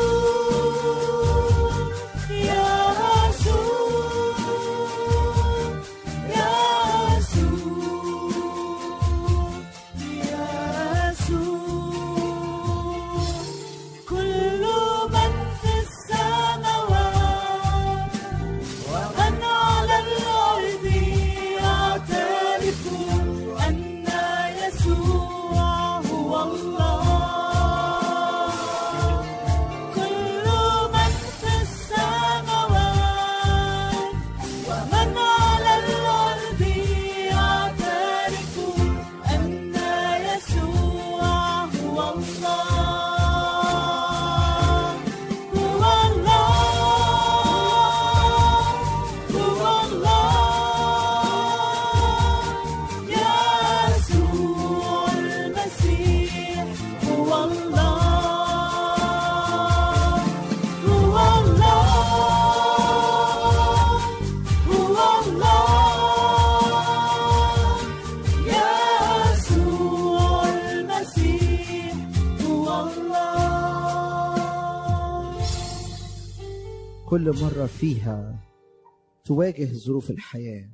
كل مرة فيها تواجه ظروف الحياة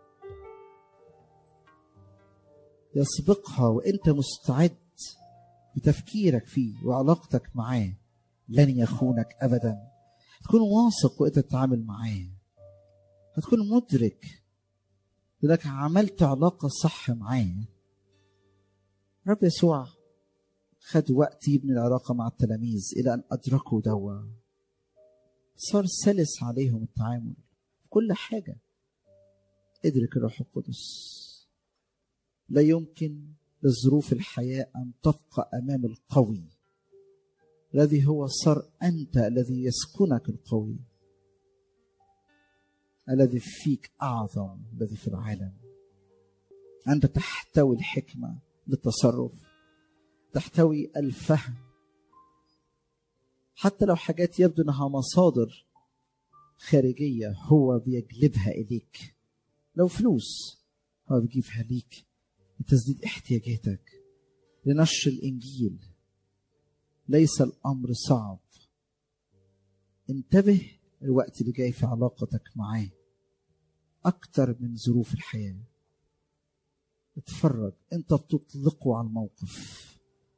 يسبقها وانت مستعد بتفكيرك فيه وعلاقتك معاه لن يخونك ابدا تكون واثق وانت تتعامل معاه هتكون مدرك انك عملت علاقة صح معاه رب يسوع خد وقت يبني العلاقة مع التلاميذ إلى أن أدركوا دوا صار سلس عليهم التعامل في كل حاجة ادرك الروح القدس لا يمكن لظروف الحياة أن تبقى أمام القوي الذي هو صار أنت الذي يسكنك القوي الذي فيك أعظم الذي في العالم أنت تحتوي الحكمة للتصرف تحتوي الفهم حتى لو حاجات يبدو انها مصادر خارجيه هو بيجلبها اليك لو فلوس هو بيجيبها ليك لتسديد احتياجاتك لنشر الانجيل ليس الامر صعب انتبه الوقت اللي جاي في علاقتك معاه اكتر من ظروف الحياه اتفرج انت بتطلقه على الموقف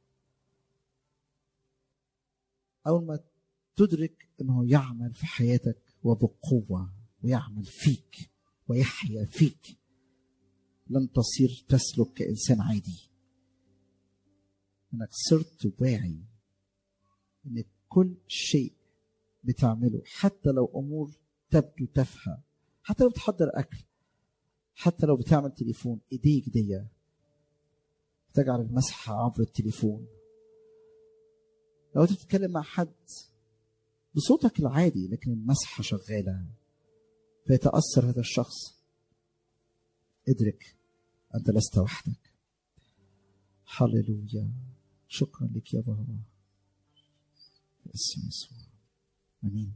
اول ما تدرك انه يعمل في حياتك وبقوه ويعمل فيك ويحيا فيك لن تصير تسلك كانسان عادي انك صرت واعي ان كل شيء بتعمله حتى لو امور تبدو تافهه حتى لو بتحضر اكل حتى لو بتعمل تليفون ايديك دي تجعل المسحه عبر التليفون لو انت بتتكلم مع حد بصوتك العادي لكن المسحه شغاله فيتاثر هذا الشخص ادرك انت لست وحدك هللويا شكرا لك يا بابا باسم يسوع امين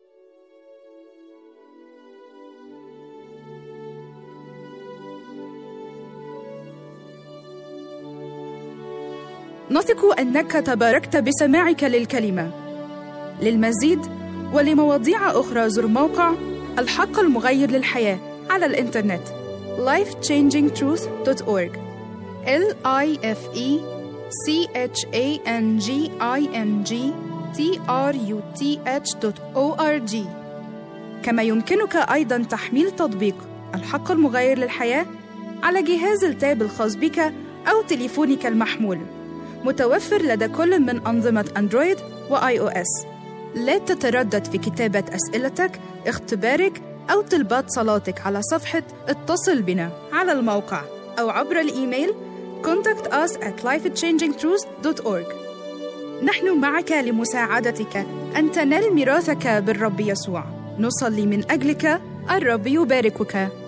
نثق انك تباركت بسماعك للكلمه للمزيد ولمواضيع اخرى زر موقع الحق المغير للحياه على الانترنت lifechangingtruth.org l i f e c h a n g i n g t r u t h.org كما يمكنك ايضا تحميل تطبيق الحق المغير للحياه على جهاز التاب الخاص بك او تليفونك المحمول متوفر لدى كل من أنظمة أندرويد وآي أو إس. لا تتردد في كتابة أسئلتك، اختبارك أو طلبات صلاتك على صفحة اتصل بنا على الموقع أو عبر الإيميل contact us at lifechangingtruth.org نحن معك لمساعدتك أن تنال ميراثك بالرب يسوع نصلي من أجلك الرب يباركك